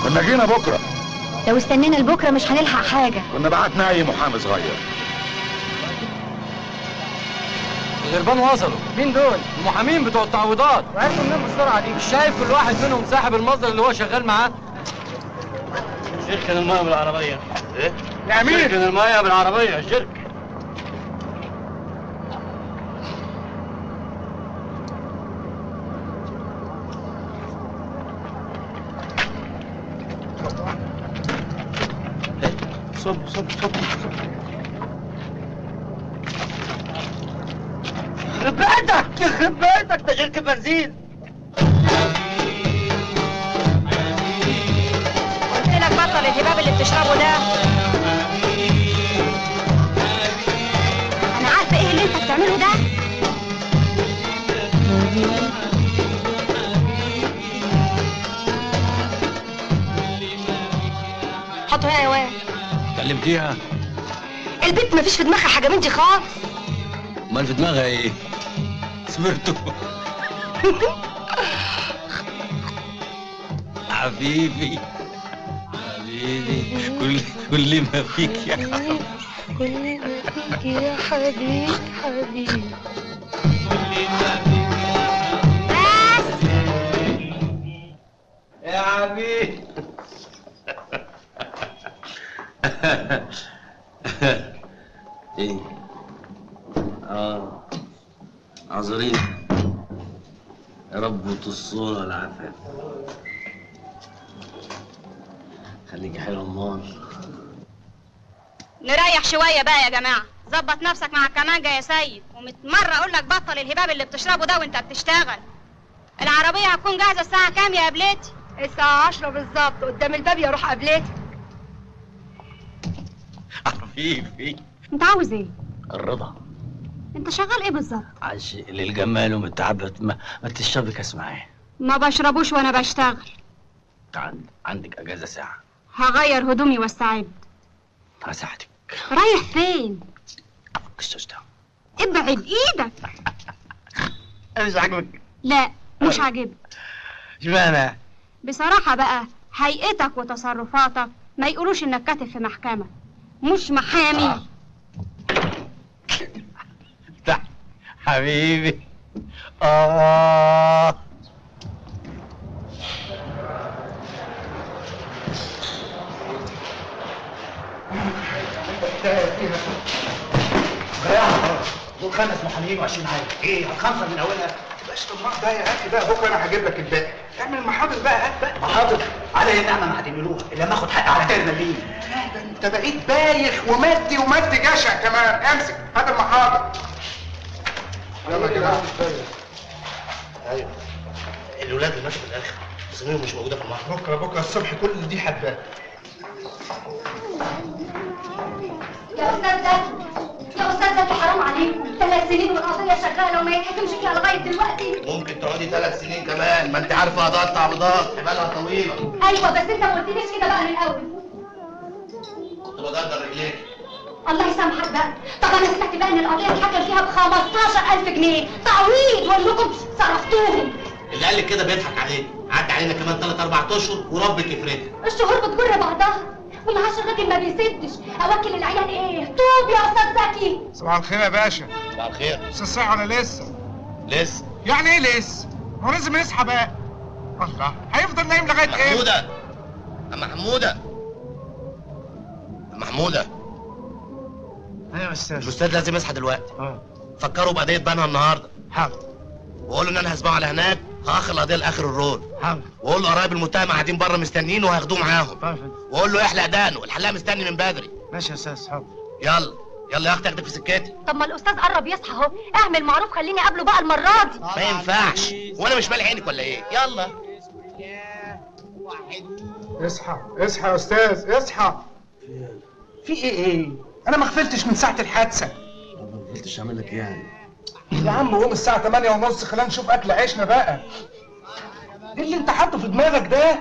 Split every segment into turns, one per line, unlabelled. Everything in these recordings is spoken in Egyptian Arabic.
كنا جينا بكره
لو استنينا لبكره مش هنلحق حاجه
كنا بعتنا اي محامي صغير
الغربان وصلوا مين دول المحامين بتوع التعويضات وعرفوا منين بالسرعه دي مش شايف كل واحد منهم ساحب المصدر اللي هو شغال معاه
شركة المية بالعربية ايه؟
يا امير
شركة المية بالعربية شركة
صب صب صب
يخرب بيتك يخرب بيتك ده شركة بنزين
قلت لك بطل الهباب اللي بتشربه ده انا عارفه ايه اللي انت بتعمله ده حطه هنا يا واد
كلمتيها
البنت مفيش في دماغها حاجه من دي خالص
امال في دماغها ايه سمرته حبيبي حبيبي كل كل ما فيك يا حبيبي
كل ما فيك يا حبيبي حبيبي بس
يا حبيبي ايه اه عذرين يا رب تصونا العافية خليكي حلوة امال
نريح شويه بقى يا جماعه ظبط نفسك مع الكمانجه يا سيد ومتمرة اقول لك بطل الهباب اللي بتشربه ده وانت بتشتغل العربيه هتكون جاهزه الساعه كام يا قبلتي الساعه 10 بالظبط قدام الباب يا روح قبلتي
حبيبي
انت عاوز ايه
الرضا
انت شغال ايه بالظبط
عاشق للجمال ومتعبت ما, ما تشربي كاس معايا
ما بشربوش وانا بشتغل
عند عندك اجازة ساعة
هغير هدومي واستعد
هساعدك
رايح فين
الشاش ده
ابعد ايدك
مش عاجبك
لا مش عاجبني
اشمعنى
بصراحة بقى هيئتك وتصرفاتك ما يقولوش انك كاتب في محكمة مش محامي
ده حبيبي آه
دول خمس محامين و20 عيل ايه الخمسه من اولها
بلاش طماع ده يا اخي بقى بكره انا هجيب لك الباقي اعمل المحاضر بقى هات بقى
محاضر على النعمه ما هتعملوها الا ما اخد حق على ترنا ليه
لا ده انت بقيت بايخ ومادي ومادي جشع كمان امسك هات المحاضر يلا كده
ايوه الولاد اللي ماشوا في الاخر اساميهم مش موجوده في المحضر
بكره بكره الصبح كل دي حبات
يا استاذ زكي يا استاذ زكي حرام عليكم ثلاث سنين والقضية شغالة وما يتحكمش فيها لغاية دلوقتي
ممكن تقعدي ثلاث سنين كمان ما انت عارفه قضاء التعويضات حبالها طويله
ايوه بس انت ما قلتليش كده بقى من الاول
كنت بقدر رجليك
الله يسامحك بقى طب انا سمعت بقى ان القضية اتحكم فيها ب 15000 جنيه تعويض وانكم صرفتوهم
اللي قال لك كده بيضحك عليك عدى علينا كمان ثلاث اربع اشهر وربك يفرجها
الشهور بتجر بعضها والمعاش الراجل ما بيسدش اوكل العيال ايه طوب يا استاذ زكي
صباح الخير يا باشا
صباح الخير
استاذ ساعة ولا لسه
لسه
يعني ايه لسه هو لازم يصحى بقى الله هيفضل نايم لغايه ايه
محمودة أما حمودة أما حمودة
ايوه يا استاذ
الأستاذ لازم يصحى دلوقتي
اه
فكروا بقضية بنها النهاردة
حاضر
وقولوا إن أنا هسمعه على هناك هاخر القضية لآخر الرول
حاضر
وقول له قرايب المتهم قاعدين بره مستنيين وهياخدوه معاهم
طيب
وقول له يحلق دانه الحلاق مستني من بدري
ماشي يا استاذ حاضر
يلا يلا يا اختي اخدك في سكتي
طب ما الاستاذ قرب يصحى اهو اعمل معروف خليني اقابله بقى المره دي
ما ينفعش وانا مش مالي عينك ولا ايه يلا
اصحى اصحى يا استاذ اصحى في ايه ايه انا ما غفلتش من ساعه الحادثه
ما قلتش اعمل لك ايه يعني
يا عم قوم الساعه 8 ونص خلينا نشوف اكل عيشنا بقى ايه اللي انت حاطه في دماغك ده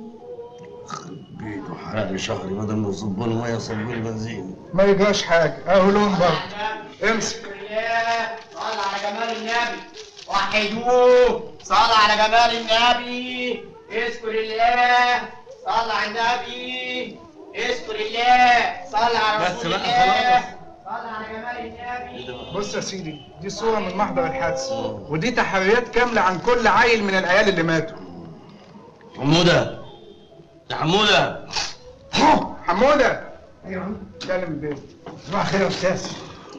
بيت وحرق لي شهري بدل ما يصبوا له ميه صبوا لي بنزين
ما يجراش حاجه اهو لون برضه امسك
صلى على جمال النبي وحدوه صلى على جمال النبي اذكر الله صل على النبي اذكر الله صل على
بس
رسول
بقى
الله
خلاص.
صل على جمال النبي
بص يا سيدي دي صورة من محضر الحادث ودي تحريات كاملة عن كل عيل من العيال اللي ماتوا
حمودة يا حمودة
حمودة ايوه اتكلم البيت
صباح الخير يا استاذ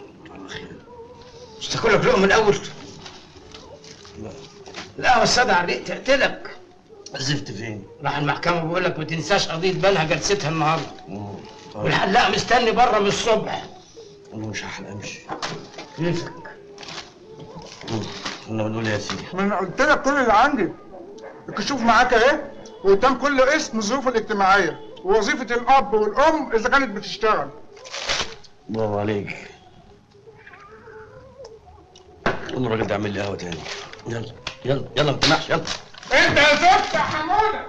مش تاكل لك لقمه من الاول لا والسادة عليك تقتلك
زفت فين؟
راح المحكمة بيقول لك ما تنساش قضية بنها جلستها النهارده والحلاق مستني بره من الصبح
انا مش هحلق امشي
كيفك
كنا بنقول إيه يا سيدي
ما انا قلت لك كل اللي عندي الكشوف معاك اهي وقدام كل اسم الظروف الاجتماعية ووظيفة الأب والأم إذا كانت بتشتغل
برافو عليك قوم الراجل ده يعمل لي قهوة تاني يلا يلا يلا ما تمنعش يلا
أنت يا زفت يا حمودة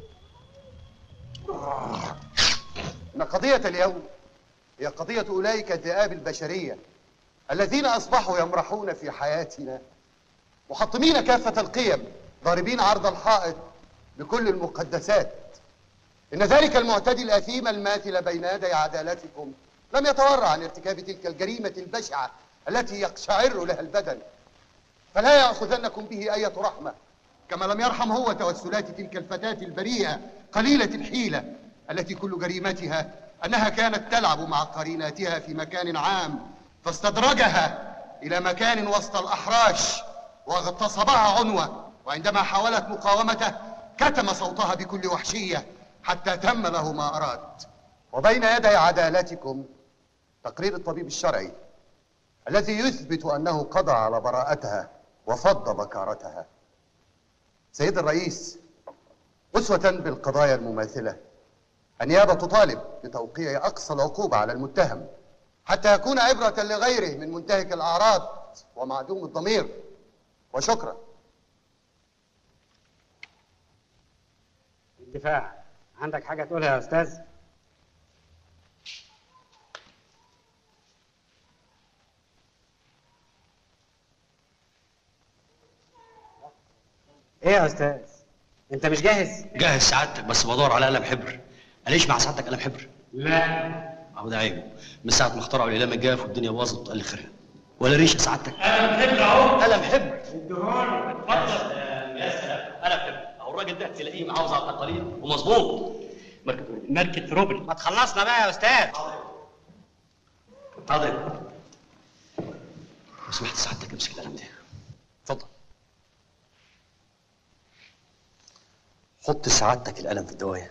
إن قضية اليوم هي قضية أولئك الذئاب البشرية الذين أصبحوا يمرحون في حياتنا محطمين كافة القيم ضاربين عرض الحائط بكل المقدسات إن ذلك المعتدي الأثيم الماثل بين يدي عدالتكم لم يتورع عن ارتكاب تلك الجريمة البشعة التي يقشعر لها البدن فلا يأخذنكم به أية رحمة كما لم يرحم هو توسلات تلك الفتاة البريئة قليلة الحيلة التي كل جريمتها أنها كانت تلعب مع قريناتها في مكان عام فاستدرجها إلى مكان وسط الأحراش واغتصبها عنوة وعندما حاولت مقاومته كتم صوتها بكل وحشية حتى تم له ما أراد وبين يدي عدالتكم تقرير الطبيب الشرعي الذي يثبت أنه قضى على براءتها وفض بكارتها سيد الرئيس أسوة بالقضايا المماثلة النيابة تطالب بتوقيع أقصى العقوبة على المتهم حتى يكون عبرة لغيره من منتهك الأعراض ومعدوم الضمير وشكرا
الدفاع عندك حاجة تقولها يا أستاذ؟ إيه يا أستاذ؟ أنت مش جاهز؟
جهز سعادتك بس بدور على قلم حبر أليش مع سعادتك قلم حبر؟
لا
أهو ده عيب من ساعة ما اخترعوا الإقلام الجاف والدنيا باظت قال لي خيرها ولا ريشة سعادتك
قلم حبر أهو
قلم حبر
اديهولي اتفضل
يا سلام قلم حبر أهو الراجل ده تلاقيه محافظ على التقاليد ومظبوط ماركة
ماركة روبل
ما تخلصنا بقى يا استاذ
حاضر لو سمحت سعادتك امسك القلم ده اتفضل حط سعادتك القلم في الدوايه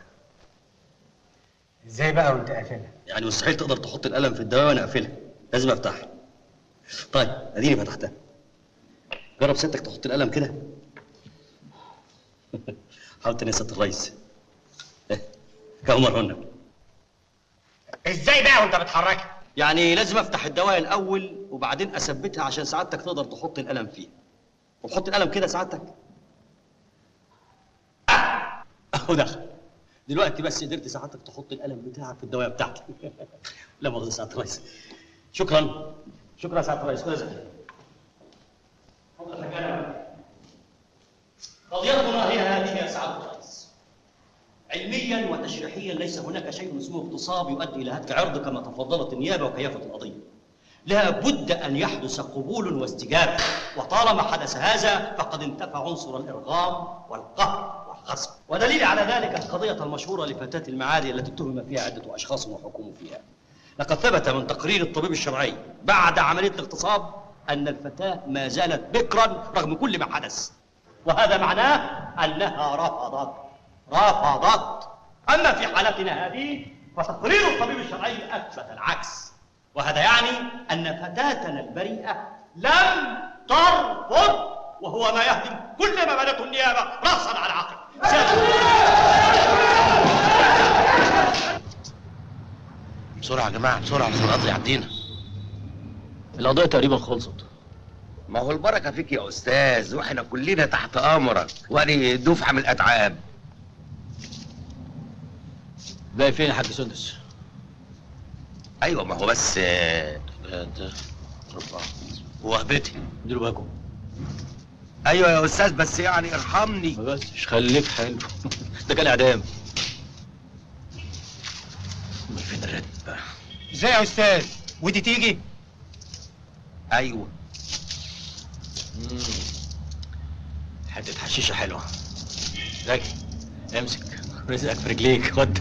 إزاي بقى وأنت قافلها؟
يعني مستحيل تقدر تحط القلم في الدوايه وانا اقفلها لازم افتحها طيب اديني فتحتها جرب سيادتك تحط القلم كده حاول تاني يا سياده الريس إيه، كم مره قلنا
ازاي بقى وانت بتحركها
يعني لازم افتح الدوايه الاول وبعدين اثبتها عشان سعادتك تقدر تحط القلم فيها وتحط القلم كده سعادتك آه، اهو دخل دلوقتي بس قدرت سعادتك تحط القلم بتاعك في الدوايه بتاعتي لا مؤاخذه سعاده الرئيس شكرا شكرا سعاده الرئيس استاذ حضرتك انا قضيتنا هي هذه يا سعاده الرئيس علميا وتشريحيا ليس هناك شيء اسمه اغتصاب يؤدي الى هتك عرض كما تفضلت النيابه وكيافه القضيه. لا بد ان يحدث قبول واستجابه وطالما حدث هذا فقد انتفى عنصر الارغام والقهر والغصب ودليل على ذلك القضيه المشهوره لفتاه المعادي التي اتهم فيها عده اشخاص وحكموا فيها. لقد ثبت من تقرير الطبيب الشرعي بعد عمليه الاغتصاب ان الفتاه ما زالت بكرا رغم كل ما حدث. وهذا معناه انها رفضت رفضت اما في حالتنا هذه فتقرير الطبيب الشرعي اثبت العكس وهذا يعني ان فتاتنا البريئه لم ترفض وهو ما يهدم كل ما بنته النيابه راسا على عقب
بسرعه يا جماعه بسرعه عشان القطر يعدينا
القضيه تقريبا خلصت
ما هو البركه فيك يا استاذ واحنا كلنا تحت امرك وادي دفعه من الاتعاب
باقي فين يا حاج سندس؟
ايوه ما هو بس آه،
ثلاثة أربعة
وهبتي
اديله باكم
ايوه يا استاذ بس يعني ارحمني
ما بسش خليك حلو ده كان اعدام
ازاي يا استاذ ودي تيجي
ايوه
حتة حشيشة حلوة زكي امسك رزقك في رجليك خد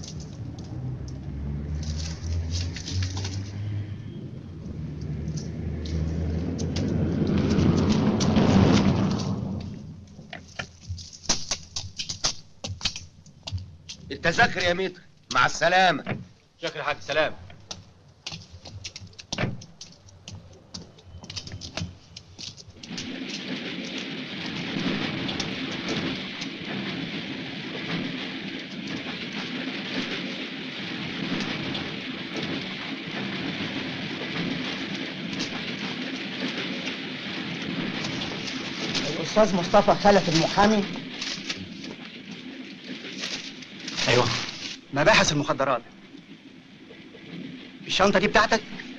التذاكر يا متر مع السلامه
شكرا يا حاج سلام
الأستاذ مصطفى خلف المحامي
ايوه مباحث المخدرات الشنطة دي بتاعتك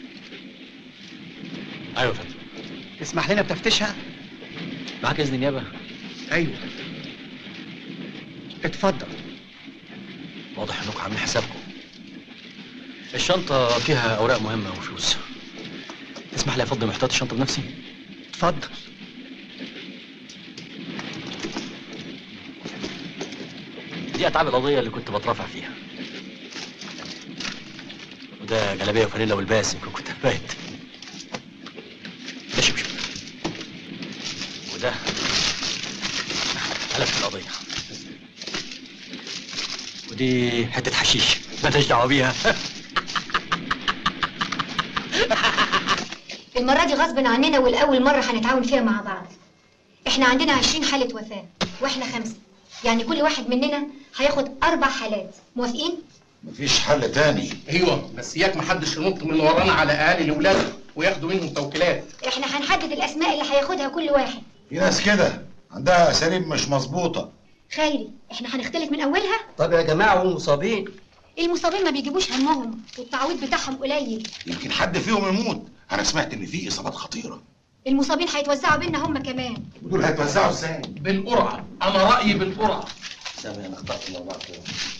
ايوه يا فندم
تسمح لنا بتفتيشها
معاك اذن نيابة
ايوه اتفضل
واضح انكم عاملين حسابكم الشنطة فيها اوراق مهمة وفلوس تسمح لي افضي محتوى الشنطة بنفسي
اتفضل
دي اتعاب القضية اللي كنت بترافع فيها وده جلابية وفانيلا والباس يمكن كنت بايت ده شبشب وده ملف القضية ودي حتة حشيش مالهاش دعوة بيها
المرة دي غصب عننا والأول مرة هنتعاون فيها مع بعض احنا عندنا عشرين حالة وفاة واحنا خمسة يعني كل واحد مننا هياخد أربع حالات موافقين؟
مفيش حل تاني
ايوه بس اياك محدش ينط من ورانا على اهالي لاولاده وياخدوا منهم توكيلات
احنا هنحدد الأسماء اللي هياخدها كل واحد
في ناس كده عندها اساليب مش مظبوطه
خيري احنا هنختلف من أولها
طب يا جماعة والمصابين
المصابين ما بيجيبوش همهم والتعويض بتاعهم قليل
يمكن حد فيهم يموت انا سمعت ان في اصابات خطيره
المصابين هيتوزعوا بينا هم كمان
ودول هيتوزعوا ازاي
بالقرعه انا رايي بالقرعه
سامي انا اخترت الموضوع كده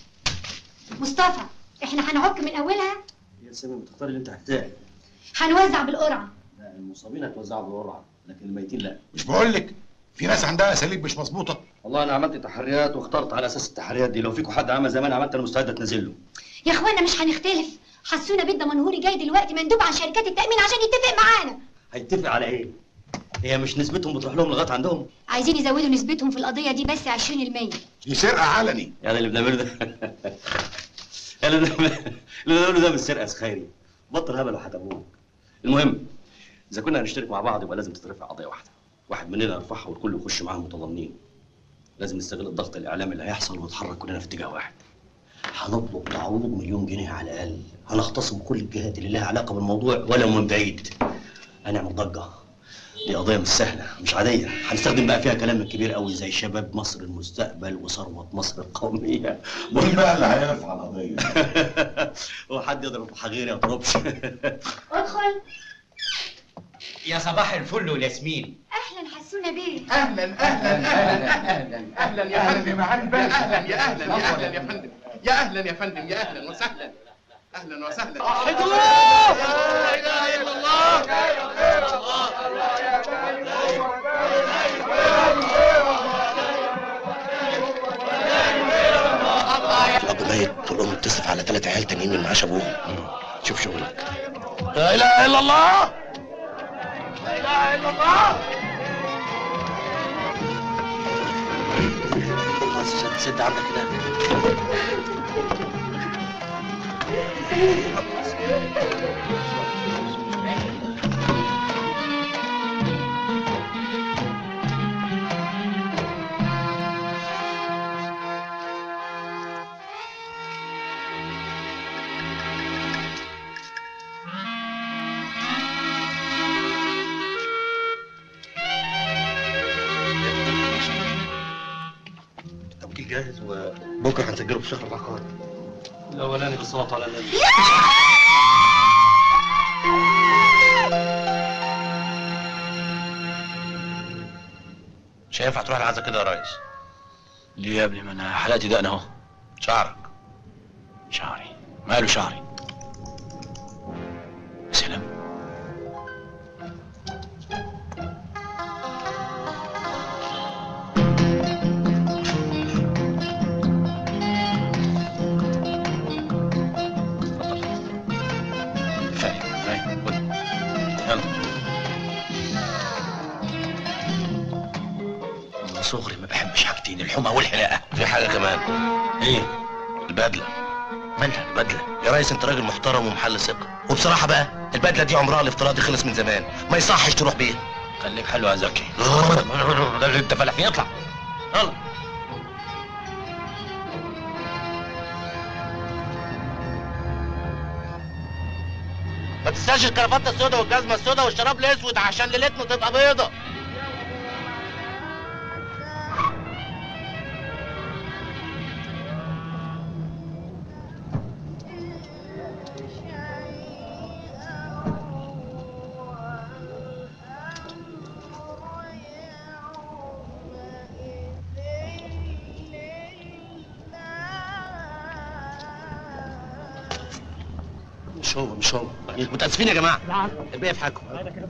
مصطفى احنا هنعك من أولها
يا سامي بتختار اللي انت هتاعي
هنوزع بالقرعة
لا المصابين هتوزعوا بالقرعة لكن الميتين لا
مش بقول لك في ناس عندها اساليب مش مظبوطه
والله انا عملت تحريات واخترت على اساس التحريات دي لو فيكم حد عمل زي ما انا عملت انا مستعد اتنازل له
يا اخوانا مش هنختلف حسونا بيت منهوري جاي دلوقتي مندوب عن شركات التأمين عشان يتفق معانا
هيتفق على ايه؟ هي مش نسبتهم بتروح لهم لغايه عندهم
عايزين يزودوا نسبتهم في القضية دي بس 20%
دي سرقه علني
يعني اللي بنعمله ده يعني اللي بنعمله- اللي بنعمله ده مش سرقه يا خيري بطل هبل وهتابوك المهم اذا كنا هنشترك مع بعض يبقى لازم تترفع قضيه واحده واحد مننا يرفعها والكل يخش معاهم متضامنين لازم نستغل الضغط الاعلامي اللي هيحصل ونتحرك كلنا في اتجاه واحد هنطلب تعويض مليون جنيه على الاقل هنختصم كل الجهات اللي لها علاقه بالموضوع ولو من بعيد هنعمل ضجه دي قضيه مش سهله مش عاديه هنستخدم بقى فيها كلام كبير قوي زي شباب مصر المستقبل وثروه مصر القوميه
مين بقى اللي هيرفع القضيه
هو حد يقدر يرفعها غيري يا طربش
ادخل
يا صباح الفل والياسمين
اهلا حسونا بيه
اهلا اهلا اهلا اهلا يا فندم اهلا يا اهلا يا اهلا يا فندم يا اهلا يا فندم يا اهلا وسهلا اهلا وسهلا
وحيد الله!
لا اله الا الله
الاب ميت والام بتصرف على ثلاث عيال تانيين من معاش ابوهم شوف شغلك
لا اله الا الله لا اله الا الله
خلاص سد عندك كده
التوكيل جاهز وبكره هنسجله في شهر العقار
الاولاني بالصلاه على النبي
مش هينفع تروح العزا كده يا ريس
ليه يا ابني ما انا حلقت دقن اهو
شعرك
شعري ماله شعري
صغري ما بحبش حاجتين الحمى والحلاقه
في حاجه كمان
ايه
البدله
مالها
البدله
يا ريس انت راجل محترم ومحل ثقه وبصراحه بقى البدله دي عمرها الافتراضي خلص من زمان ما يصحش تروح بيها
خليك حلو يا زكي
ده اللي انت فالح فيه اطلع يلا ما تنساش الكرافته السوداء والجزمه السوداء والشراب الاسود عشان ليلتنا تبقى بيضه مش هو مش هو متاسفين يا جماعه الباقي في حالكم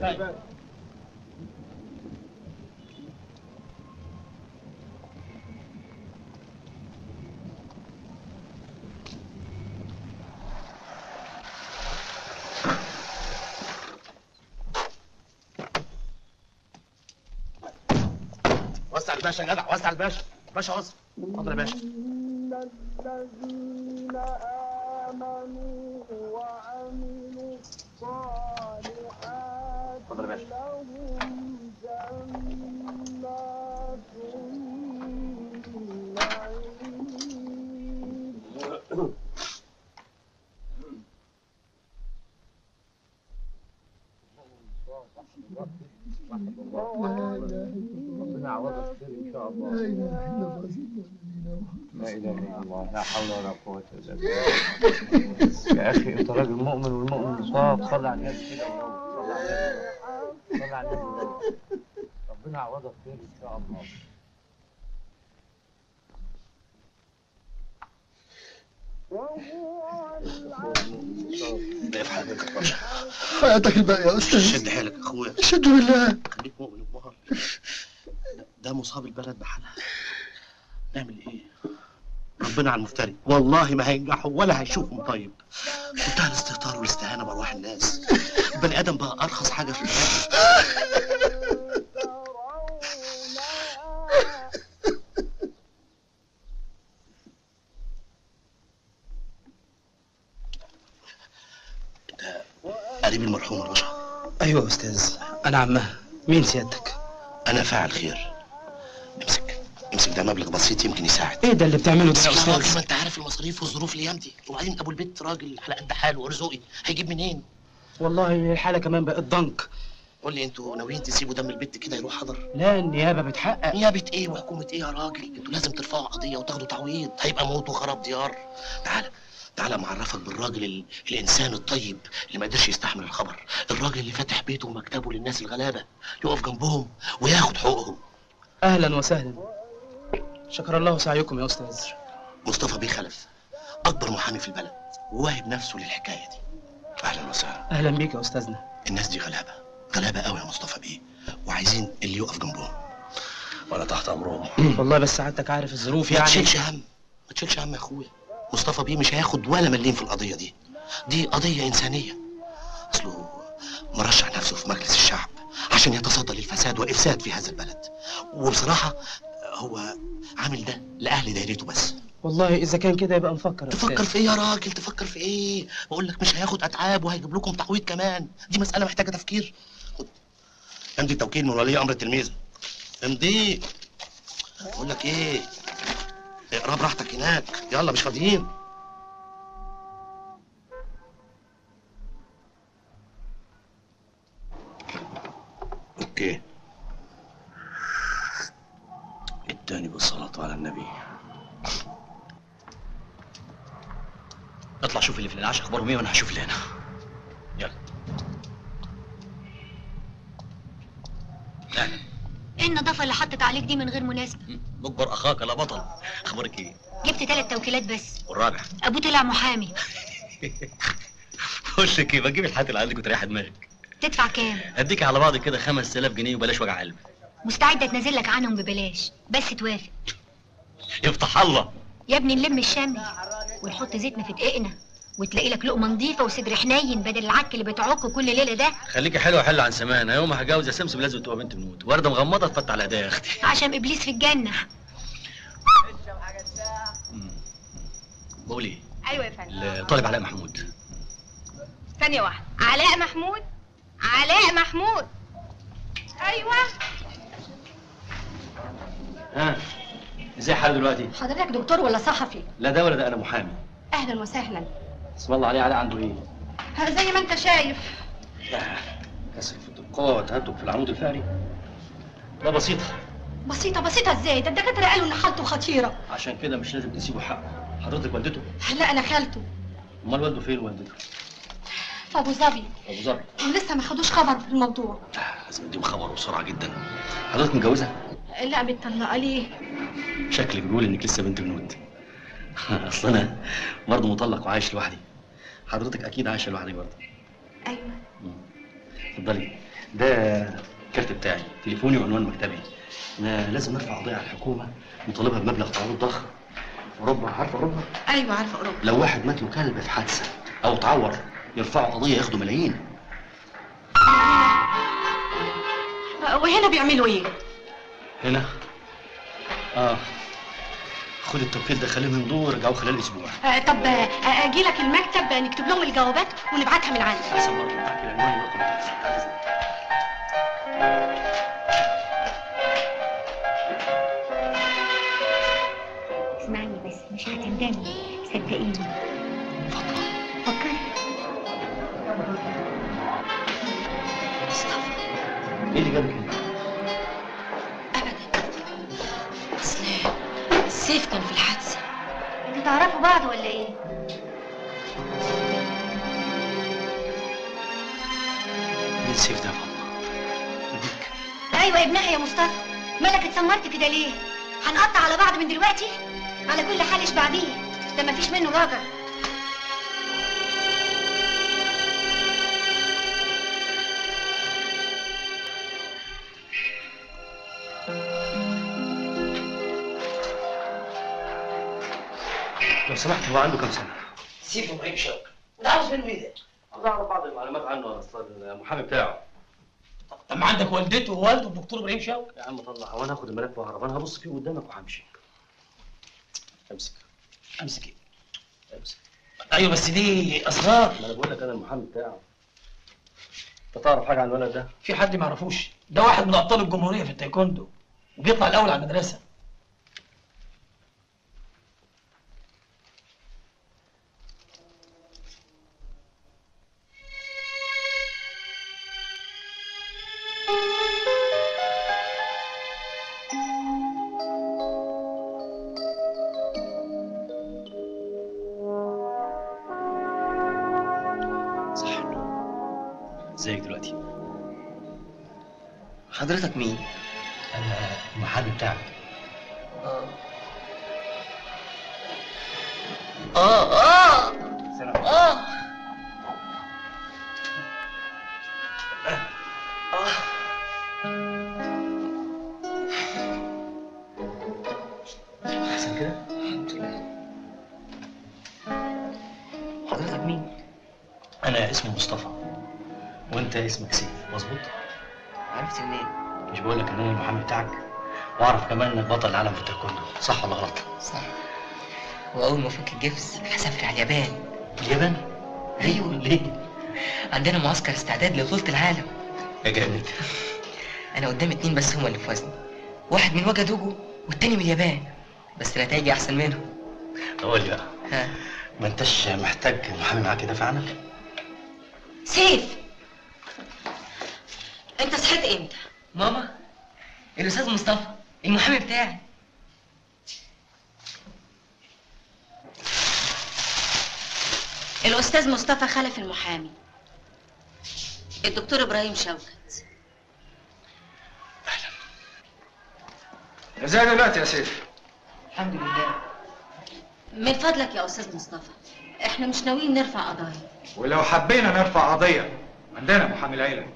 وسع الباشا يا جدع وسع الباشا باشا وسع اتفضل يا باشا
الذين آمنوا وعملوا الصالحات
اتفضل يا باشا
لهم جنات النعيم
ربنا يعوضك خير ان شاء الله لا اله الا الله لا حول ولا قوه الا بالله يا اخي انت راجل مؤمن والمؤمن مصاب صلي على النبي كده ونور صلي على النبي صلي على النبي ونور. ربنا يعوضك خير ان شاء الله
باقي في حالك يا باشا
حياتك الباقية يا أستاذ
شد حيلك يا اخويا
شد بالله
خليك مؤمن ومهر ده مصاب البلد بحالها نعمل ايه ربنا على المفتري والله ما هينجحوا ولا هيشوفهم طيب منتهى الاستهتار والاستهانه بارواح الناس البني ادم بقى ارخص حاجه في الحياه ده قريب المرحوم يا باشا
ايوه يا استاذ انا عمها مين سيادتك
انا فاعل خير امسك امسك ده مبلغ بسيط يمكن يساعد
ايه ده اللي بتعمله ده يا
يا راجل ما
استاذ
انت عارف المصاريف والظروف الايام دي وبعدين ابو البيت راجل على قد حاله ورزقي هيجيب منين
والله الحاله كمان بقت ضنك
قول لي انتوا ناويين تسيبوا دم البت كده يروح حضر
لا النيابه بتحقق
نيابه ايه وحكومه ايه يا راجل انتوا لازم ترفعوا قضيه وتاخدوا تعويض هيبقى موت وخراب ديار تعالى تعالى معرفك بالراجل ال... الانسان الطيب اللي ما قدرش يستحمل الخبر الراجل اللي فاتح بيته ومكتبه للناس الغلابه يقف جنبهم وياخد حقوقهم
اهلا وسهلا شكر الله سعيكم يا استاذ
مصطفى بيه خلف اكبر محامي في البلد وواهب نفسه للحكايه دي اهلا وسهلا
اهلا بيك يا استاذنا
الناس دي غلابه غلابه قوي يا مصطفى بيه وعايزين اللي يقف جنبهم وانا تحت امرهم
والله بس سعادتك عارف الظروف
ما
يعني
تشيلش هم ما تشيلش هم يا اخويا مصطفى بيه مش هياخد ولا مليم في القضيه دي دي قضيه انسانيه اصله مرشح نفسه في مجلس الشعب عشان يتصدى للفساد والافساد في هذا البلد وبصراحه هو عامل ده لاهل دايرته بس
والله اذا كان كده يبقى نفكر يا
تفكر
أستاذ.
في ايه يا راجل تفكر في ايه بقول لك مش هياخد اتعاب وهيجيب لكم تعويض كمان دي مساله محتاجه تفكير خد امضي توكيل من ولي امر التلميذ امضي بقول لك ايه اقرا براحتك هناك يلا مش فاضيين اوكي التاني بالصلاة على النبي اطلع شوف اللي في الانعاش اخبارهم ايه وانا هشوف اللي هنا يلا اهلا
ايه النظافه اللي حطت عليك دي من غير مناسبه
مجبر اخاك لا بطل اخبارك ايه
جبت ثلاث توكيلات بس
والرابع
ابوه طلع محامي
بقول لك ايه بجيب الحاجات اللي عندك وتريح دماغك
تدفع كام
اديك على بعض كده 5000 جنيه وبلاش وجع قلب
مستعده اتنازل لك عنهم ببلاش بس توافق
يفتح الله
يا ابني نلم الشمل ونحط زيتنا في دقيقنا وتلاقي لك لقمه نظيفه وصدر حنين بدل العك اللي بتعك كل ليله ده
خليكي حلوه حلو عن زمان انا يوم ما هتجوز يا سمسم لازم تبقى بنت بنوت ورده مغمضه تفتح على ايديا يا اختي
عشان ابليس في الجنه
بقول ايه
ايوه يا فندم
الطالب علاء محمود
ثانيه واحده علاء محمود علاء محمود ايوه
ها ازاي حاله دلوقتي
حضرتك دكتور ولا صحفي
لا ده ولا ده انا محامي
اهلا وسهلا
اسم الله عليه علاء عنده ايه
زي ما انت شايف
كسر في القوه وتهتك في العمود الفقري لا بسيطه
بسيطه بسيطه ازاي ده الدكاتره قالوا ان حالته خطيره
عشان كده مش لازم تسيبه حقه حضرتك والدته
لا انا خالته
امال والده فين والدته
في ابو ظبي
ابو ظبي
ولسه ما خدوش خبر في الموضوع
لازم اديهم خبر بسرعه جدا حضرتك متجوزه
لا متطلقه ليه
شكلك بيقول انك لسه بنت بنوت اصل انا برضه مطلق وعايش لوحدي حضرتك اكيد عايشه لوحدك برضه
ايوه
اتفضلي ده الكارت بتاعي تليفوني وعنوان مكتبي انا لازم نرفع قضيه على الحكومه نطالبها بمبلغ تعويض ضخم اوروبا عارفه اوروبا
ايوه عارفه اوروبا
لو واحد مات له كلب في حادثه او اتعور يرفعوا قضيه ياخدوا ملايين
وهنا بيعملوا ايه
هنا اه خد التوكيل ده خليهم يمضوا ورجعوا خلال اسبوع
آه، طب آه، اجي لك المكتب نكتب لهم الجوابات ونبعتها من عندي
احسن برضه معاك العنوان ورقم التليفون بعد إذنك.
اسمعني بس مش هتندمي صدقيني فكري
ايه اللي جابك هنا؟
اصل السيف كان في الحادثه انتوا تعرفوا بعض ولا ايه
مين السيف ده يا فاطمه؟
ايوه ابنها يا مصطفى مالك اتسمرت كده ليه هنقطع على بعض من دلوقتي على كل حال ايش بعديه ده مفيش منه راجع
لو سمحت هو عنده كام سنه؟
سيف ابراهيم شوقي وده عاوز منه ايه ده؟
عاوز اعرف بعض المعلومات عنه اصل المحامي بتاعه
طب ما عندك والدته ووالده الدكتور ابراهيم شوقي
يا عم طلع هو انا هاخد الملف واهرب انا هبص فيه قدامك وهمشي امسك
امسك ايه؟ امسك ايوه بس دي اسرار
ما انا بقول لك انا المحامي بتاعه انت تعرف حاجه عن الولد ده؟
في حد ما يعرفوش ده واحد من ابطال الجمهوريه في التايكوندو وبيطلع الاول على المدرسه
صح النوم ازيك دلوقتي؟
حضرتك مين؟
انا المحامي بتاعك
اه اه اه
احسن كده؟
حضرتك مين؟
انا اسمي مصطفى وانت اسمك سيف مظبوط؟
عرفت منين؟
مش بقول لك ان انا المحامي بتاعك واعرف كمان انك بطل العالم في التايكوندو صح ولا غلط؟
صح واول ما افك الجبس هسافر على اليابان
اليابان؟
ايوه
ليه؟
عندنا معسكر استعداد لبطولة العالم
يا جامد
انا قدام اتنين بس هما اللي في وزني واحد من وجدوجو والتاني من اليابان بس نتائجي احسن منهم
قول لي بقى
ها
ما انتش محتاج محامي معاك يدافع عنك؟
سيف انت صحيت امتى
ماما الاستاذ مصطفى المحامي بتاعي
الاستاذ مصطفى خلف المحامي الدكتور ابراهيم شوكت
ازاي دلوقتي يا سيف
الحمد لله
من فضلك يا استاذ مصطفى احنا مش ناويين نرفع قضايا
ولو حبينا نرفع قضيه عندنا محامي العيله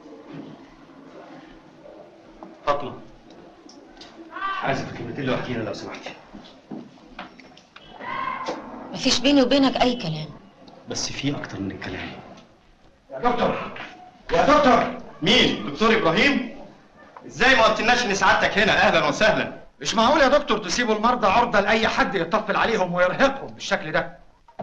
فاطمه عايزك في كلمتين لوحدينا لو سمحتي
مفيش بيني وبينك اي كلام
بس في اكتر من الكلام
يا دكتور يا دكتور مين دكتور ابراهيم ازاي ما قلتلناش ان سعادتك هنا اهلا وسهلا
مش معقول يا دكتور تسيبوا المرضى عرضة لأي حد يطفل عليهم ويرهقهم بالشكل ده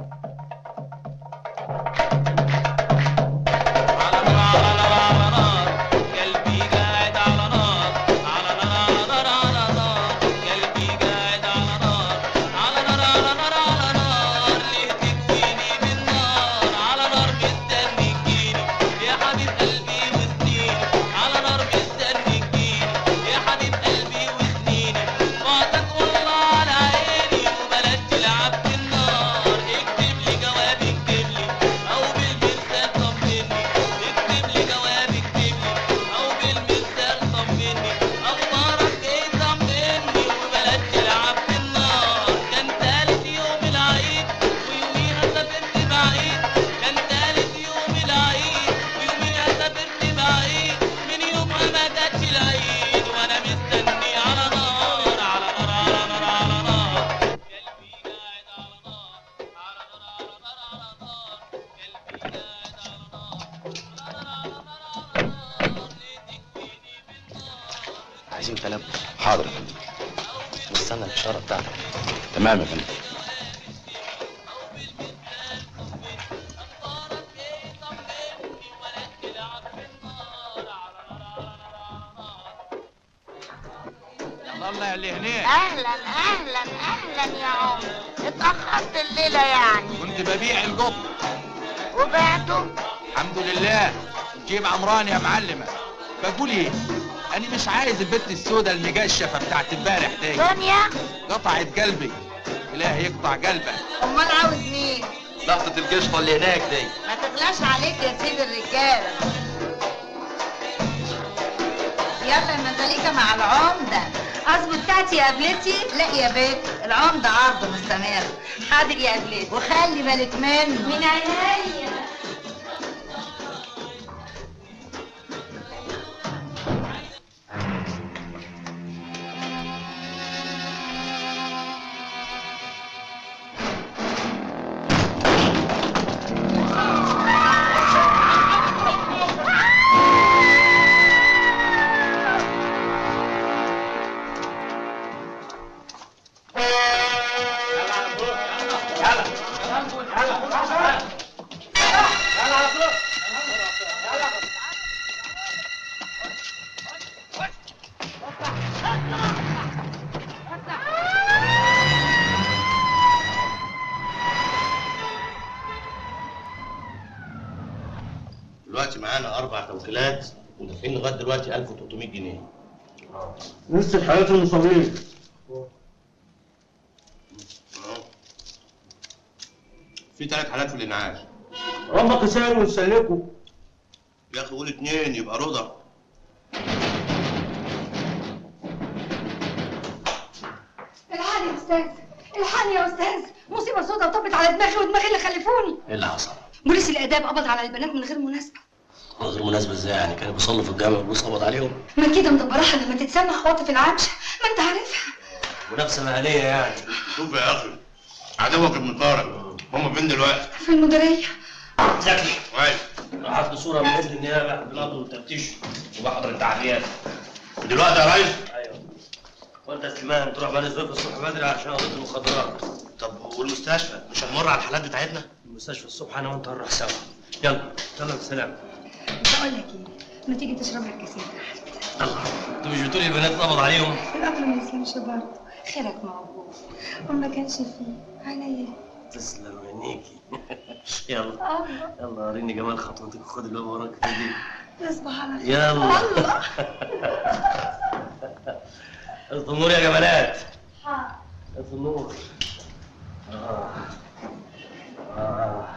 عايزين تلبس
حاضر يا فندم
نستنى الاشاره بتاعتك
تمام يا فندم
الله يا اللي هناك
اهلا اهلا اهلا يا عم اتاخرت الليله يعني
كنت ببيع القط
وبعته
الحمد لله جيب عمران يا معلمه بقول ايه انا مش عايز البت السوداء المجشفه بتاعت امبارح دي
دنيا
قطعت قلبي الله يقطع قلبك
امال عاوز مين
لقطه القشطه اللي هناك دي
ما تغلاش عليك يا سيد الرجاله يلا يا مزاليكا مع العمده
اظبط بتاعتي يا قبلتي
لا يا بيت العمده عرض مستمر
حاضر يا قبلتي
وخلي بالك منه
من عينيا
دلوقتي معانا اربع توكيلات ودافعين لغايه دلوقتي 1300 جنيه
لسه حياة المصابين
في ثلاث حالات في الانعاش
ربك يسهل ويسلكوا
يا اخي قول اتنين يبقى رضا
الحقني يا استاذ الحقني يا استاذ مصيبه سودا طبت على دماغي ودماغي اللي خلفوني
ايه اللي حصل؟
بوليس الاداب قبض على البنات من غير مناسبه
من غير مناسبه ازاي يعني كانوا بيصلوا في الجامع والبوليس قبض عليهم
ما كده مدبراها لما تتسمى خواطف العفش ما انت عارفها
منافسه مهنيه يعني شوف يا اخي عدوك ابن طارق هم فين دلوقتي؟
في المديريه
زكي كويس راح صوره من اذن النيابه بالقبض والتفتيش وبحضر التعديات دلوقتي يا ريس؟ ايوه وانت يا سليمان تروح بني سويف الصبح بدري عشان قضيه المخدرات طب والمستشفى مش هنمر على الحالات بتاعتنا؟ المستشفى الصبح انا وانت هنروح سوا يلا يلا بالسلامه
بقول لك ايه ما تيجي تشرب لك كاسين
الله انت مش بتقولي البنات اتقبض عليهم؟
الامر ما يسلمش برضه خيرك موجود وما كانش فيه عليا
تسلم عينيكي يلا
الله
يلا وريني جمال خطوتك وخد اللي وراك دي
تصبح على خير
يلا
الله
اطفي النور يا جمالات
حاضر
اطفي النور آه. آه.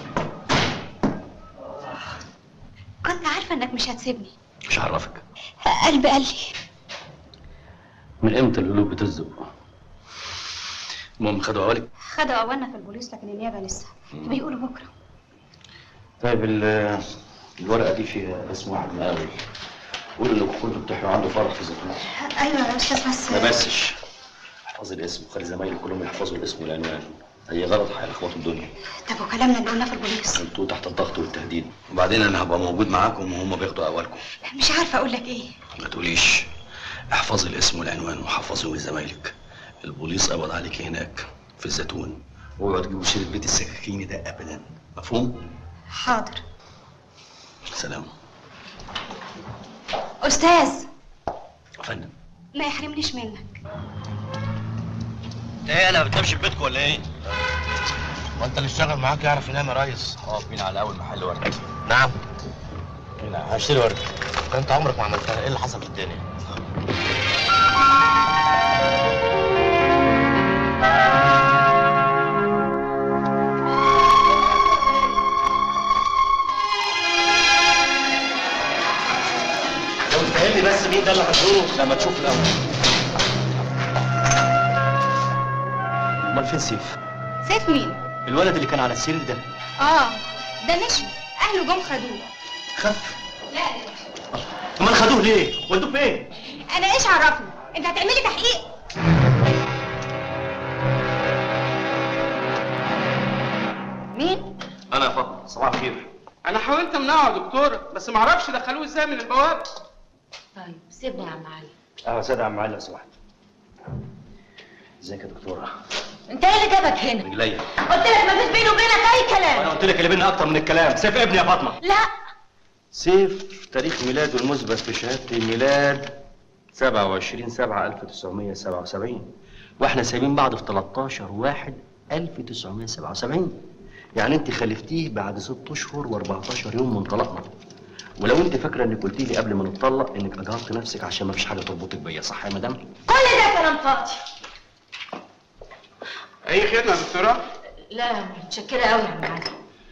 كنت عارفه انك مش هتسيبني
مش هعرفك
قلبي قال لي
من امتى القلوب بتزق المهم خدوا اولك
خدوا اولنا في البوليس لكن النيابه لسه بيقولوا بكره
طيب ال- الورقه دي فيها اسم واحد مقاول قول انكم كنتوا بتحروا عنده فرح في الزيتون
ايوه يا استاذ بس
ما بسش احفظي الاسم وخلي زمايلي كلهم يحفظوا الاسم والعنوان اي غلط هيلخبطوا الدنيا
طب وكلامنا اللي قلناه في البوليس
انتوا تحت الضغط والتهديد وبعدين انا هبقى موجود معاكم وهم بياخدوا اقوالكم
مش عارفه اقول لك ايه
ما تقوليش احفظي الاسم والعنوان وحفظيهم لزمايلك البوليس قبض عليك هناك في الزيتون واوعوا تجيبوا سيره بيت السكاكين ده ابدا مفهوم
حاضر
سلام
استاذ
يا فندم
ما يحرمنيش منك
ايه انا بتمشي في بيتكم ولا ايه؟ وانت اللي اشتغل معاك يعرف ينام يا ريس اقف بينا على اول محل ورد نعم هنا هشتري ورد انت عمرك ما عملتها ايه اللي حصل في الدنيا؟ لو تفهمني بس مين ده اللي هتزوره لما تشوف الاول امال فين سيف؟
سيف مين
الولد اللي كان على السرير ده
اه ده مشي اهله جم خدوه
خف
لا
امال خدوه ليه؟ ودوه فين؟
انا ايش عرفني انت هتعملي تحقيق مين
انا يا فاطمه صباح الخير
انا حاولت امنعه يا دكتوره بس ما اعرفش دخلوه ازاي من البوابه
طيب سيبني يا عم علي
اهلا سيدي يا عم علي لو سمحت ازيك يا دكتوره
انت ايه اللي جابك هنا
رجليا
قلت لك ما فيش بيني وبينك اي كلام
انا قلت لك اللي بينا اكتر من الكلام سيف ابني يا فاطمه
لا
سيف تاريخ ميلاده المثبت في شهاده الميلاد 27 7 1977 واحنا سايبين بعض في 13 1 1977 يعني انت خلفتيه بعد 6 اشهر و14 يوم من طلاقنا ولو انت فاكره انك قلتي لي قبل ما نتطلق انك اجهرت نفسك عشان ما فيش حاجه تربطك بيا صح يا مدام
كل ده كلام فاضي
اي خدمه يا دكتوره
لا متشكره قوي يا عم علي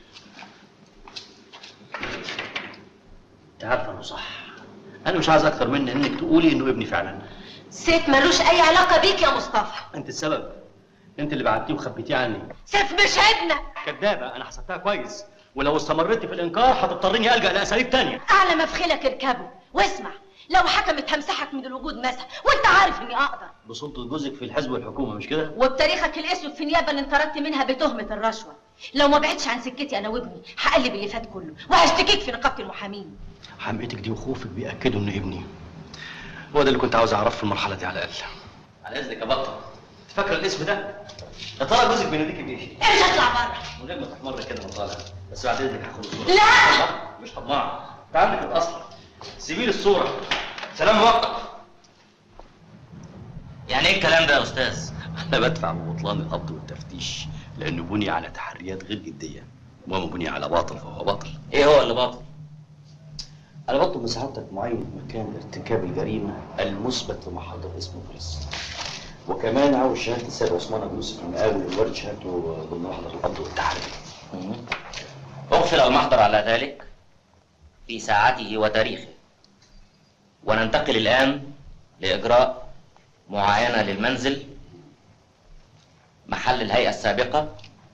انت عارفه انه صح انا مش عايز اكتر من انك تقولي انه ابني فعلا
سيف ملوش اي علاقه بيك يا مصطفى
انت السبب انت اللي بعتيه وخبيتيه عني
سيف مش ابنك
كدابه انا حسبتها كويس ولو استمريتي في الانكار هتضطريني الجا لاساليب تانية
اعلى ما في خيلك اركبه واسمع لو حكمت همسحك من الوجود مسح وانت عارف اني اقدر
بسلطه جوزك في الحزب والحكومه مش كده
وبتاريخك الاسود في النيابه اللي انطردت منها بتهمه الرشوه لو ما بعدتش عن سكتي انا وابني هقلب اللي فات كله وهشتكيك في نقابه المحامين
حمقتك دي وخوفك بياكدوا انه ابني هو ده اللي كنت عاوز اعرفه في المرحله دي على الاقل على اذنك يا بطه فاكره الاسم ده يا ترى جوزك بيناديكي بايه
امشي اطلع بره
من غير ما تحمر كده وانا طالع بس بعد اذنك هاخد الصوره
لا
مش طماع انت عندك الاصل سيبي لي الصوره سلام مؤقت يعني ايه الكلام ده يا استاذ انا بدفع ببطلان القبض والتفتيش لانه بني على تحريات غير جديه وما بني على باطل فهو باطل ايه هو اللي باطل انا بطلب من سعادتك معين مكان ارتكاب الجريمه المثبت في محضر اسم البوليس وكمان عاوز شهاده السيد عثمان ابو يوسف المقاول الوارد شهادته ضمن محضر القبض والتحرير
أغفل المحضر على ذلك في ساعته وتاريخه وننتقل الآن لإجراء معاينة للمنزل محل الهيئة السابقة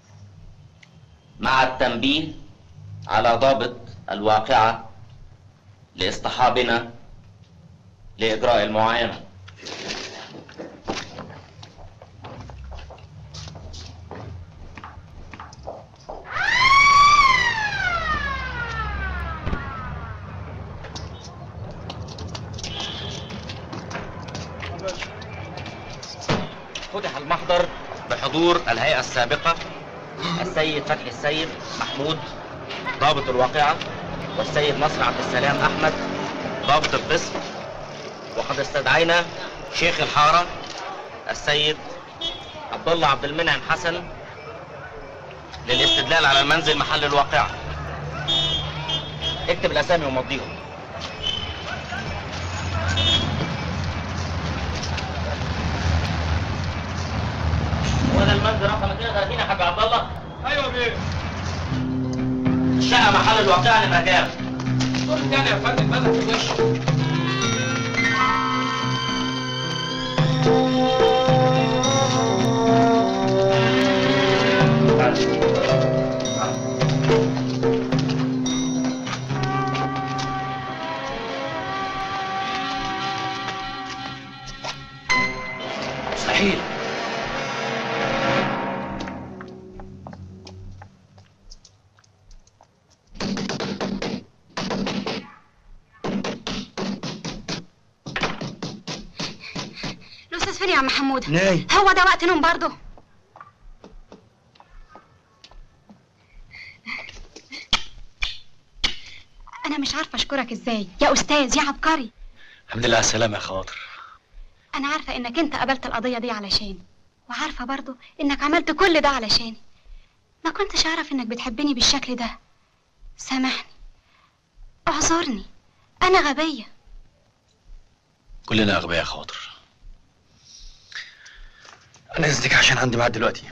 مع التنبيه على ضابط الواقعة لاصطحابنا لإجراء المعاينة فتح المحضر بحضور الهيئة السابقة السيد فتحي السيد محمود ضابط الواقعة والسيد نصر عبد السلام أحمد ضابط القسم وقد استدعينا شيخ الحارة السيد عبد الله عبد المنعم حسن للاستدلال على المنزل محل الواقعة اكتب الأسامي ومضيهم وده المنزل رقم 32 يا حاج عبد الله
ايوه بيه
الشقة محل الواقعة نمرة كام؟
الدور الثاني يا فندم بدأ في وشه
مستحيل
الاستاذ فين يا عم حموده
نايم.
هو ده وقت نوم برضه انا مش عارفه اشكرك ازاي يا استاذ يا عبقري
الحمد لله على السلامه يا خاطر
انا عارفه انك انت قبلت القضيه دي علشاني وعارفه برضه انك عملت كل ده علشاني ما كنتش اعرف انك بتحبني بالشكل ده سامحني اعذرني انا غبيه
كلنا اغبياء يا خاطر انا اذنك عشان عندي ميعاد دلوقتي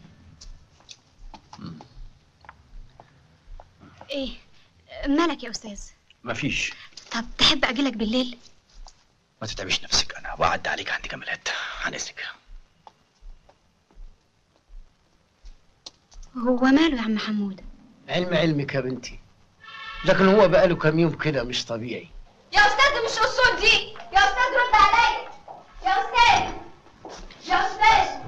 ايه مالك يا استاذ
مفيش
طب تحب اجيلك بالليل
ما تتعبيش نفسك انا وعد عليك عندي جمالات عن اذنك
هو ماله يا عم حمود
علم علمك يا بنتي لكن هو بقاله كام يوم كده مش طبيعي
يا استاذ مش اصول دي يا استاذ رد عليا يا استاذ يا استاذ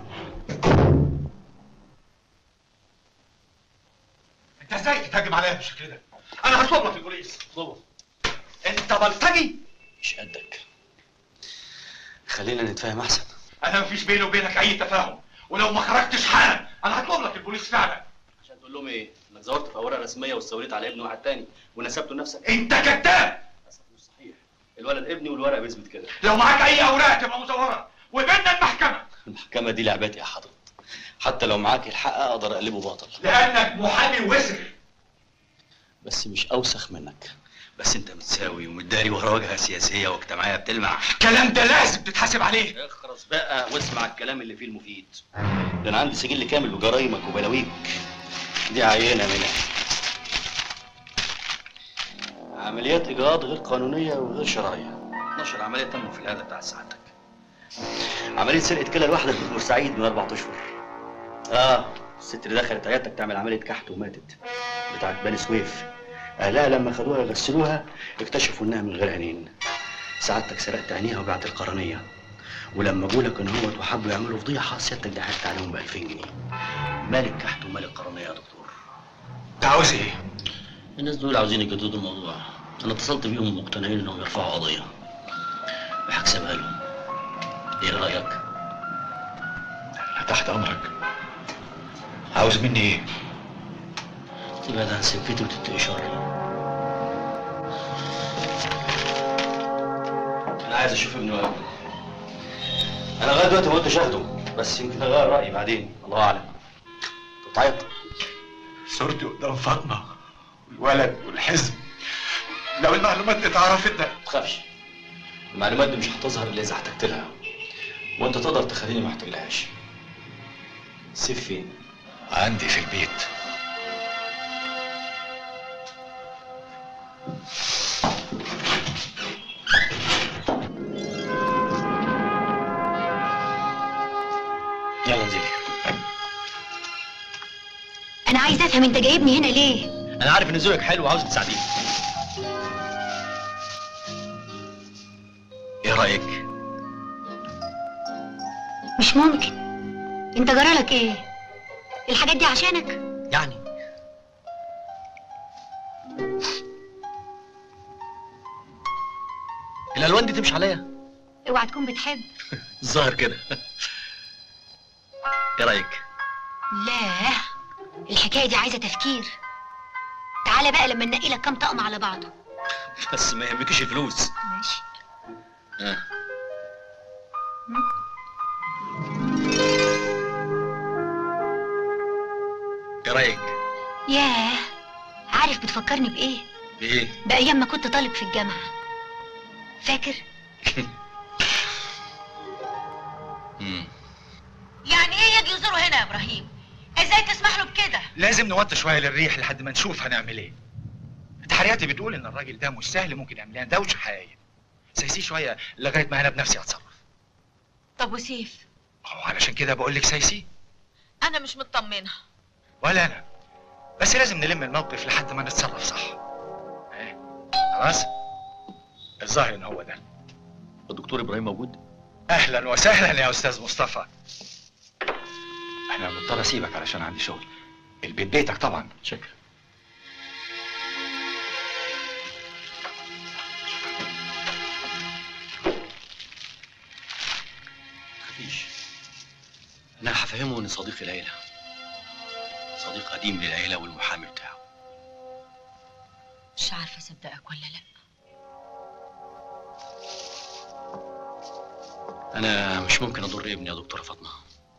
انت ازاي تهاجم عليا بالشكل ده؟ انا هطلب لك البوليس
طبعا
انت بلطجي
مش قدك خلينا نتفاهم احسن
انا مفيش بيني وبينك اي تفاهم ولو ما خرجتش حالا انا هطلب لك البوليس فعلا
عشان تقول لهم ايه؟ انك زورت في اوراق رسميه واستوليت على ابن واحد تاني ونسبته لنفسك
انت كذاب
للاسف مش صحيح الولد ابني والورق بيثبت كده
لو معاك اي اوراق تبقى مزوره وبيننا المحكمه
المحكمه دي لعبتي يا حضرتك حتى لو معاك الحق اقدر اقلبه باطل
لانك محامي وسخ
بس مش اوسخ منك بس انت متساوي ومتداري ورا واجهه سياسيه واجتماعيه بتلمع
الكلام ده لازم تتحاسب عليه
اخرس بقى واسمع الكلام اللي فيه المفيد ده انا عندي سجل كامل بجرايمك وبلاويك دي عينه منها عمليات اجراءات غير قانونيه وغير شرعيه 12 عمليه تموا في الهدف بتاع سعادتك عمليه سرقه كلى الواحده في بورسعيد من اربع اشهر اه الست اللي دخلت عيادتك تعمل عمليه كحت وماتت بتاعت بني سويف اهلها لما خدوها يغسلوها اكتشفوا انها من غير عينين سعادتك سرقت عينيها وبعت القرنيه ولما جولك ان هو وحبوا يعملوا فضيحه سيادتك ضحكت عليهم ب 2000 جنيه مال الكحت ومال القرنيه يا دكتور
انت عاوز ايه؟
الناس دول عاوزين يجددوا الموضوع انا اتصلت بيهم مقتنعين انهم يرفعوا قضيه وهكسبها لهم ايه رايك
انا تحت امرك عاوز مني ايه؟
تبعد عن سكتي وتتقي شري انا عايز اشوف ابني وابني انا لغايه دلوقتي ما قلتش اخده بس يمكن اغير رايي بعدين الله اعلم أنت بتعيط
صورتي قدام فاطمه والولد والحزب لو المعلومات دي اتعرفت ده
ما تخافش المعلومات دي مش هتظهر الا اذا احتجت لها وانت تقدر تخليني ما احتاجلهاش سيف فين
عندي في البيت
يلا انزلي
انا عايزه افهم انت جايبني هنا ليه
انا عارف ان ذوقك حلو وعاوز تساعديني ايه رايك
مش ممكن انت جرالك ايه الحاجات دي عشانك
يعني الالوان دي تمشي عليا
اوعى تكون بتحب
الظاهر كده ايه رايك
لا الحكايه دي عايزه تفكير تعالى بقى لما ننقي لك كام طقم على بعضه
بس ما يهمكيش الفلوس
ماشي
آه. ايه رايك
ياه عارف بتفكرني بايه
بايه
بايام ما كنت طالب في الجامعه فاكر
مم.
يعني ايه يجي يزوروا هنا يا ابراهيم ازاي تسمح له بكده
لازم نوطي شويه للريح لحد ما نشوف هنعمل ايه تحرياتي بتقول ان الراجل ده مش سهل ممكن يعمل لنا دوشه حقيقيه سيسي شويه لغايه ما انا بنفسي اتصرف
طب وسيف
هو علشان كده بقول لك سيسي
انا مش مطمنه
ولا انا بس لازم نلم الموقف لحد ما نتصرف صح إيه؟ خلاص الظاهر ان هو ده
الدكتور ابراهيم موجود
اهلا وسهلا يا استاذ مصطفى انا مضطر اسيبك علشان عندي شغل البيت بيتك طبعا
شكرا تخافيش انا هفهمه ان صديقي ليلى صديق قديم للعيله والمحامي بتاعه
مش عارفه اصدقك ولا لا
انا مش ممكن اضر ابني يا دكتوره فاطمه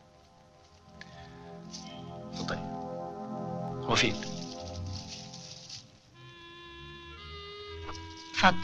اتفضلي هو فين
اتفضل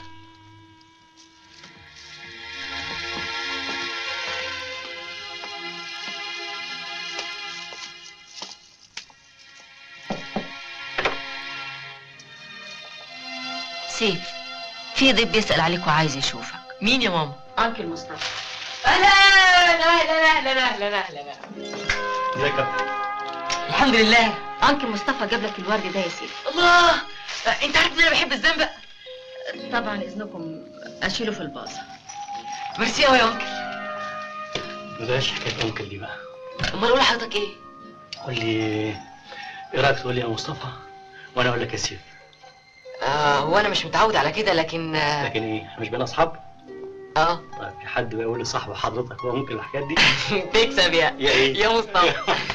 سيف في ضيف بيسأل عليك وعايز يشوفك مين يا ماما؟ أنكل مصطفى
اهلا اهلا اهلا اهلا اهلا
ازيك يا
الحمد لله أنكل مصطفى جاب لك الورد ده يا سيف
الله انت عارف ان انا بحب الزنبق
طبعا إذنكم أشيله في الباصة
ميرسي قوي يا انكل
بلاش حكايه انكل دي بقى
امال اقول لحضرتك ايه
قول لي ايه رايك تقول لي يا مصطفى وانا اقول لك يا سيف
آه وانا مش متعود على كده لكن آه
لكن ايه إحنا مش بين اصحاب
اه
طيب في حد بيقول لصاحبه حضرتك هو ممكن الحاجات دي
تكسب يا
يا ايه
يا مصطفى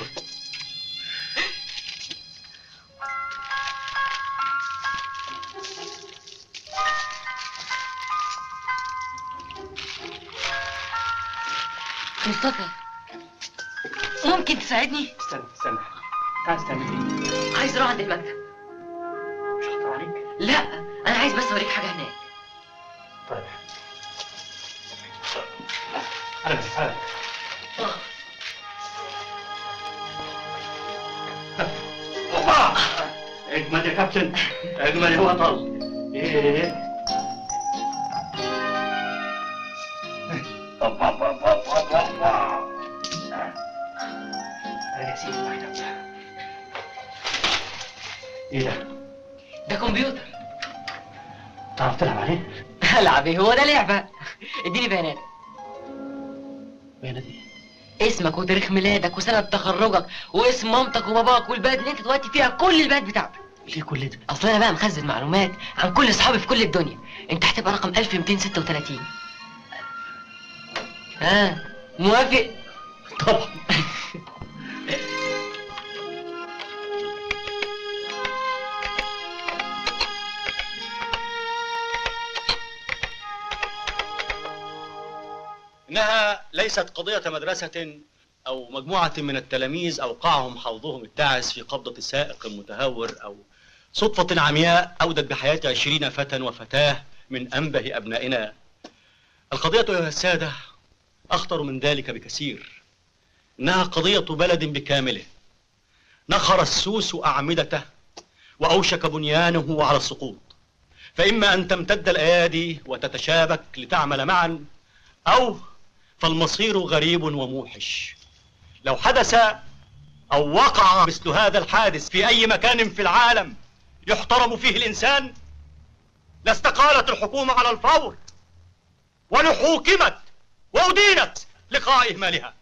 مصطفى ممكن تساعدني
استنى استنى تعال استنى ايه
عايز اروح عند المكتب
مش هخطر عليك
لا انا عايز بس اوريك حاجه هناك
طيب انا انا اوبا اجمد يا كابتن اجمد يا بطل ايه اوبا اوبا اوبا اوبا اوبا يا سيدي المكتب ايه ده؟
ده كمبيوتر
تعرف تلعب عليه؟
العب ايه هو ده لعبه اديني بيانات
بيانات ايه؟
اسمك وتاريخ ميلادك وسنه تخرجك واسم مامتك وباباك والبلد اللي انت دلوقتي فيها كل البلد بتاعتك
ليه كل ده؟
اصل انا بقى مخزن معلومات عن كل اصحابي في كل الدنيا انت هتبقى رقم 1236 ها موافق
طبعا إنها ليست قضية مدرسة أو مجموعة من التلاميذ أوقعهم حظهم التعس في قبضة سائق متهور أو صدفة عمياء أودت بحياة عشرين فتى وفتاة من أنبه أبنائنا القضية أيها السادة أخطر من ذلك بكثير إنها قضية بلد بكامله نخر السوس أعمدته وأوشك بنيانه على السقوط فإما أن تمتد الأيادي وتتشابك لتعمل معا أو فالمصير غريب وموحش لو حدث أو وقع مثل هذا الحادث في أي مكان في العالم يحترم فيه الإنسان لاستقالت الحكومة على الفور ولحوكمت وأدينت لقاء إهمالها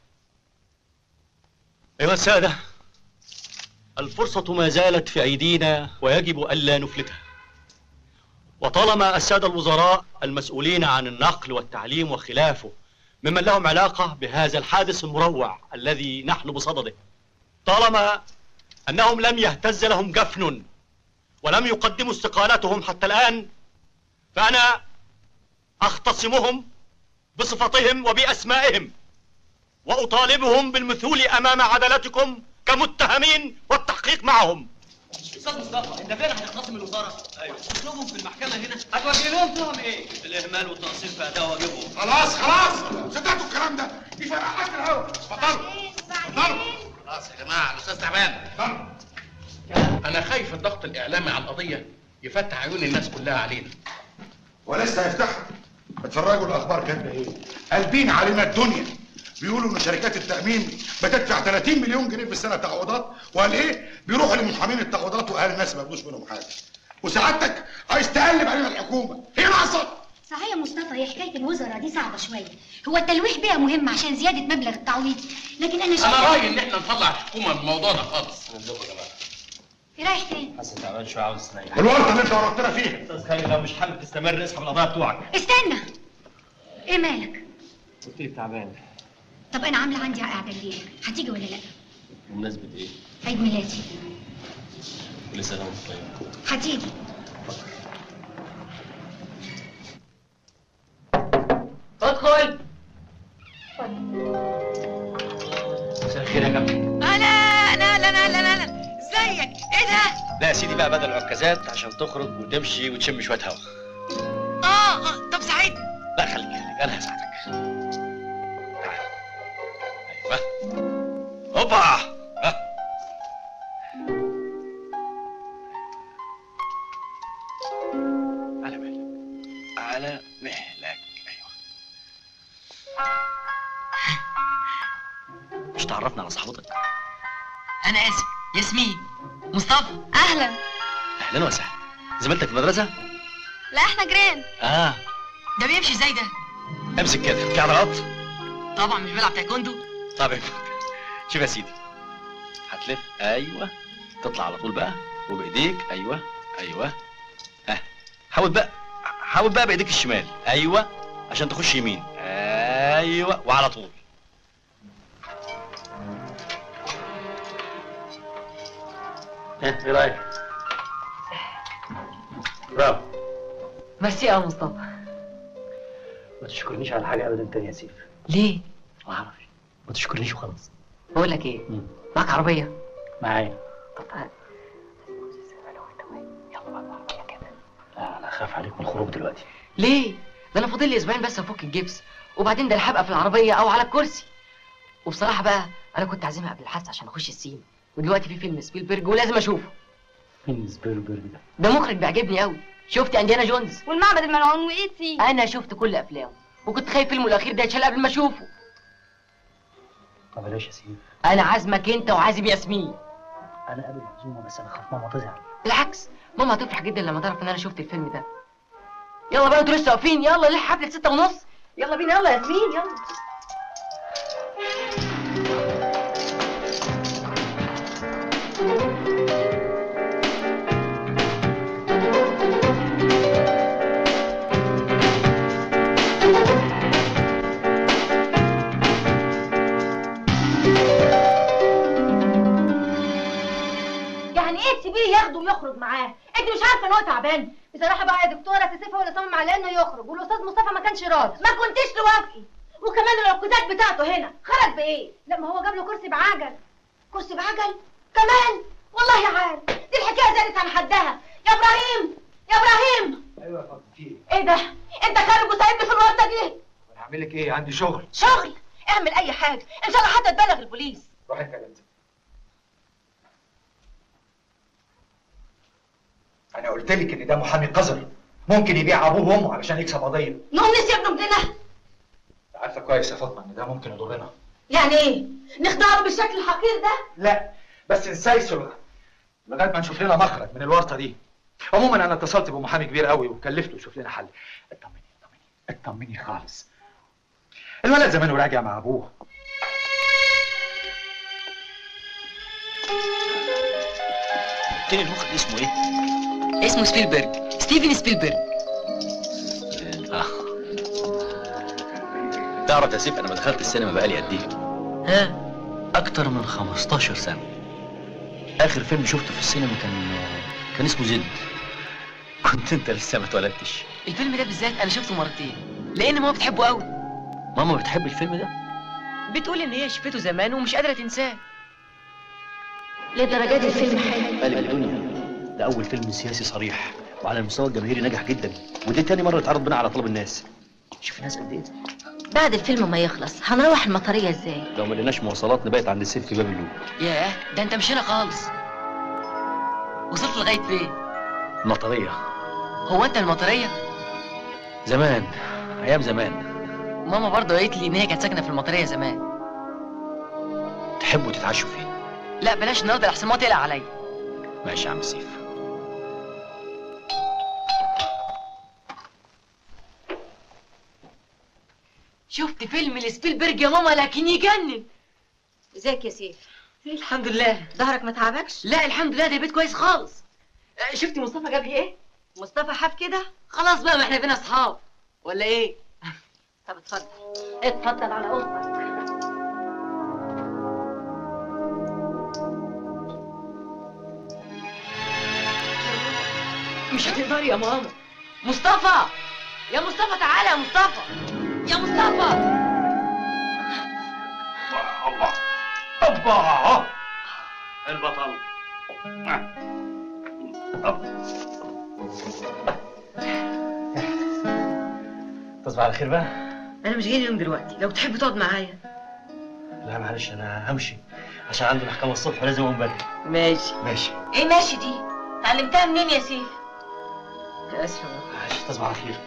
أيها السادة الفرصة ما زالت في أيدينا ويجب ألا نفلتها وطالما السادة الوزراء المسؤولين عن النقل والتعليم وخلافه ممن لهم علاقة بهذا الحادث المروع الذي نحن بصدده طالما أنهم لم يهتز لهم جفن ولم يقدموا استقالتهم حتى الآن فأنا أختصمهم بصفتهم وبأسمائهم وأطالبهم بالمثول أمام عدالتكم كمتهمين والتحقيق معهم استاذ مصطفى انت فين هتختصم الوزاره؟ ايوه تطلبهم في المحكمه هنا هتوجه لهم تهم ايه؟ الاهمال والتقصير في اداء واجبهم
خلاص خلاص صدقتوا الكلام ده دي فرقعات الهوا اتفضلوا اتفضلوا خلاص يا جماعه الاستاذ تعبان انا خايف الضغط الاعلامي على القضيه يفتح عيون الناس كلها علينا
ولسه هيفتحها اتفرجوا الاخبار كاتبه ايه قلبين علينا الدنيا بيقولوا ان شركات التامين بتدفع 30 مليون جنيه في السنه تعويضات وقال ايه بيروحوا لمحامين التعويضات واهل الناس ما بياخدوش منهم حاجه وسعادتك عايز تقلب علينا الحكومه هي ناقصه
صحيح يا مصطفى هي حكايه الوزراء دي صعبه شويه هو التلويح بيها مهم عشان زياده مبلغ التعويض لكن انا شايفه
انا رايي ان احنا نطلع الحكومه من موضوعنا خالص
عندكم يا جماعه
رايح فين
حسن تعبان شويه عاوز تنيم
الورطه اللي انت ورطتنا فيها
استاذ خالد لو مش حابب تستمر اسحب القضايا بتوعك
استنى ايه مالك
قلت لي تعبان
طب انا عامله عندي قاعده الليله هتيجي ولا لا
بمناسبة ايه؟
عيد ميلادي
كل سنة وانت طيب
هتيجي
ادخل
مساء الخير يا كابتن
اهلا اهلا اهلا اهلا اهلا ازيك ايه ده
لا يا سيدي بقى بدل عكازات عشان تخرج وتمشي وتشم شوية هوا
اه اه طب ساعدني
لا خليك خليك انا هساعدك تعال. ايوه هوبا ها. على مهلك على مهلك ايوه مش تعرفنا على صاحبتك
انا اسف ياسمين مصطفى
اهلا
اهلا وسهلا زميلتك في المدرسه
لا احنا جيران
اه
ده بيمشي ازاي ده
امسك كده في عضلات
طبعا مش بيلعب تايكوندو
طب شوف يا سيدي هتلف ايوه تطلع على طول بقى وبايديك ايوه ايوه ها حاول بقى حاول بقى بايديك الشمال ايوه عشان تخش يمين ايوه وعلى طول ها ايه رايك؟ برافو
ميرسي يا مصطفى
ما تشكرنيش على حاجه ابدا تاني يا سيف
ليه
ما اعرفش ما تشكرنيش وخلاص
بقول لك ايه معاك عربيه
معايا
طب تعال.
لا انا خاف عليك من الخروج دلوقتي
ليه ده انا فاضل لي اسبوعين بس افك الجبس وبعدين ده الحق في العربيه او على الكرسي وبصراحه بقى انا كنت عازمها قبل الحادثه عشان اخش السيما ودلوقتي في فيلم سبيلبرج ولازم اشوفه
مين سبيلبرج ده
ده مخرج بيعجبني قوي شفت انديانا جونز
والمعبد الملعون وايه سي
انا شفت كل افلامه وكنت خايف فيلمه الاخير ده يتشال قبل ما اشوفه
طب بلاش يا سيف
انا عازمك انت وعازم ياسمين
انا قابل العزومه بس انا خاف ماما تزعل
بالعكس ماما هتفرح جدا لما تعرف ان انا شفت الفيلم ده يلا بقى انتوا لسه واقفين يلا ليه حفله ستة ونص يلا بينا يلا يا ياسمين يلا
يعني ايه تسيبيه ياخده ويخرج معاه انت مش عارفه ان هو تعبان
بصراحه بقى يا دكتوره تسيف هو اللي صمم على انه يخرج والاستاذ مصطفى ما كانش راضي
ما كنتيش توافقي وكمان العقودات بتاعته هنا خرج بايه
لا ما هو جاب له كرسي بعجل
كرسي بعجل كمان والله عارف دي الحكايه زادت عن حدها يا ابراهيم يا ابراهيم
ايوه يا فاطمه في ايه؟
ايه ده انت خارج وسايبني في الورطه دي
انا هعمل لك ايه؟ عندي شغل
شغل اعمل اي حاجه ان شاء الله حتى تبلغ البوليس
روح انت يا بنت انا قلت لك ان ده محامي قذر ممكن يبيع ابوه وامه علشان يكسب قضيه
نقوم نسيب له ابننا
عارفه كويس يا فاطمه ان ده ممكن يضرنا
يعني ايه نخدعه بالشكل الحقير ده
لا بس نسايسه لغايه ما نشوف لنا مخرج من الورطه دي عموما انا اتصلت بمحامي كبير قوي وكلفته يشوف لنا حل اطمني اطمني اطمني خالص الولد زمانه راجع مع ابوه
قلت لي المخرج اسمه ايه؟
اسمه سبيلبرج ستيفن سبيلبرج
اه تعرف يا سيف انا ما دخلت السينما بقالي قد ايه؟
ها
اكتر من 15 سنه اخر فيلم شفته في السينما كان كان اسمه زد كنت انت لسه ما اتولدتش
الفيلم ده بالذات انا شفته مرتين لان ماما بتحبه قوي
ماما بتحب الفيلم ده
بتقول ان هي شافته زمان ومش قادره تنساه
للدرجه دي الفيلم حلو
قلب الدنيا ده اول فيلم سياسي صريح وعلى المستوى الجماهيري نجح جدا ودي تاني مره اتعرض بنا على طلب الناس شوف الناس قد ايه
بعد الفيلم ما يخلص هنروح المطريه ازاي
لو ما لقيناش مواصلات نبات عند السيف في باب اللوب
ياه ده انت مشينا خالص وصلت لغايه فين
المطريه
هو انت المطريه
زمان ايام زمان
ماما برضه قالت لي ان هي كانت ساكنه في المطريه زمان
تحبوا تتعشوا فين
لا بلاش النهارده احسن ما تقلق عليا
ماشي يا عم سيف
شفت فيلم لسبيلبرج يا ماما لكن يجنن
ازيك يا سيف
الحمد لله
ظهرك ما تعبكش
لا الحمد لله ده بيت كويس خالص آه، شفتي مصطفى جاب لي ايه
مصطفى حاب كده
خلاص بقى ما احنا بينا اصحاب ولا ايه
طب اتفضل اتفضل على اوضتك
مش هتقدري يا ماما مصطفى يا مصطفى تعالى يا مصطفى يا مصطفى
اوبا البطل
تصبح على خير بقى
انا مش جاي اليوم دلوقتي لو تحب تقعد معايا
لا معلش انا همشي عشان عندي محكمه الصبح ولازم اقوم بدري
ماشي
ماشي
ايه ماشي دي اتعلمتها منين يا سيف
اسفه
معلش تصبح على خير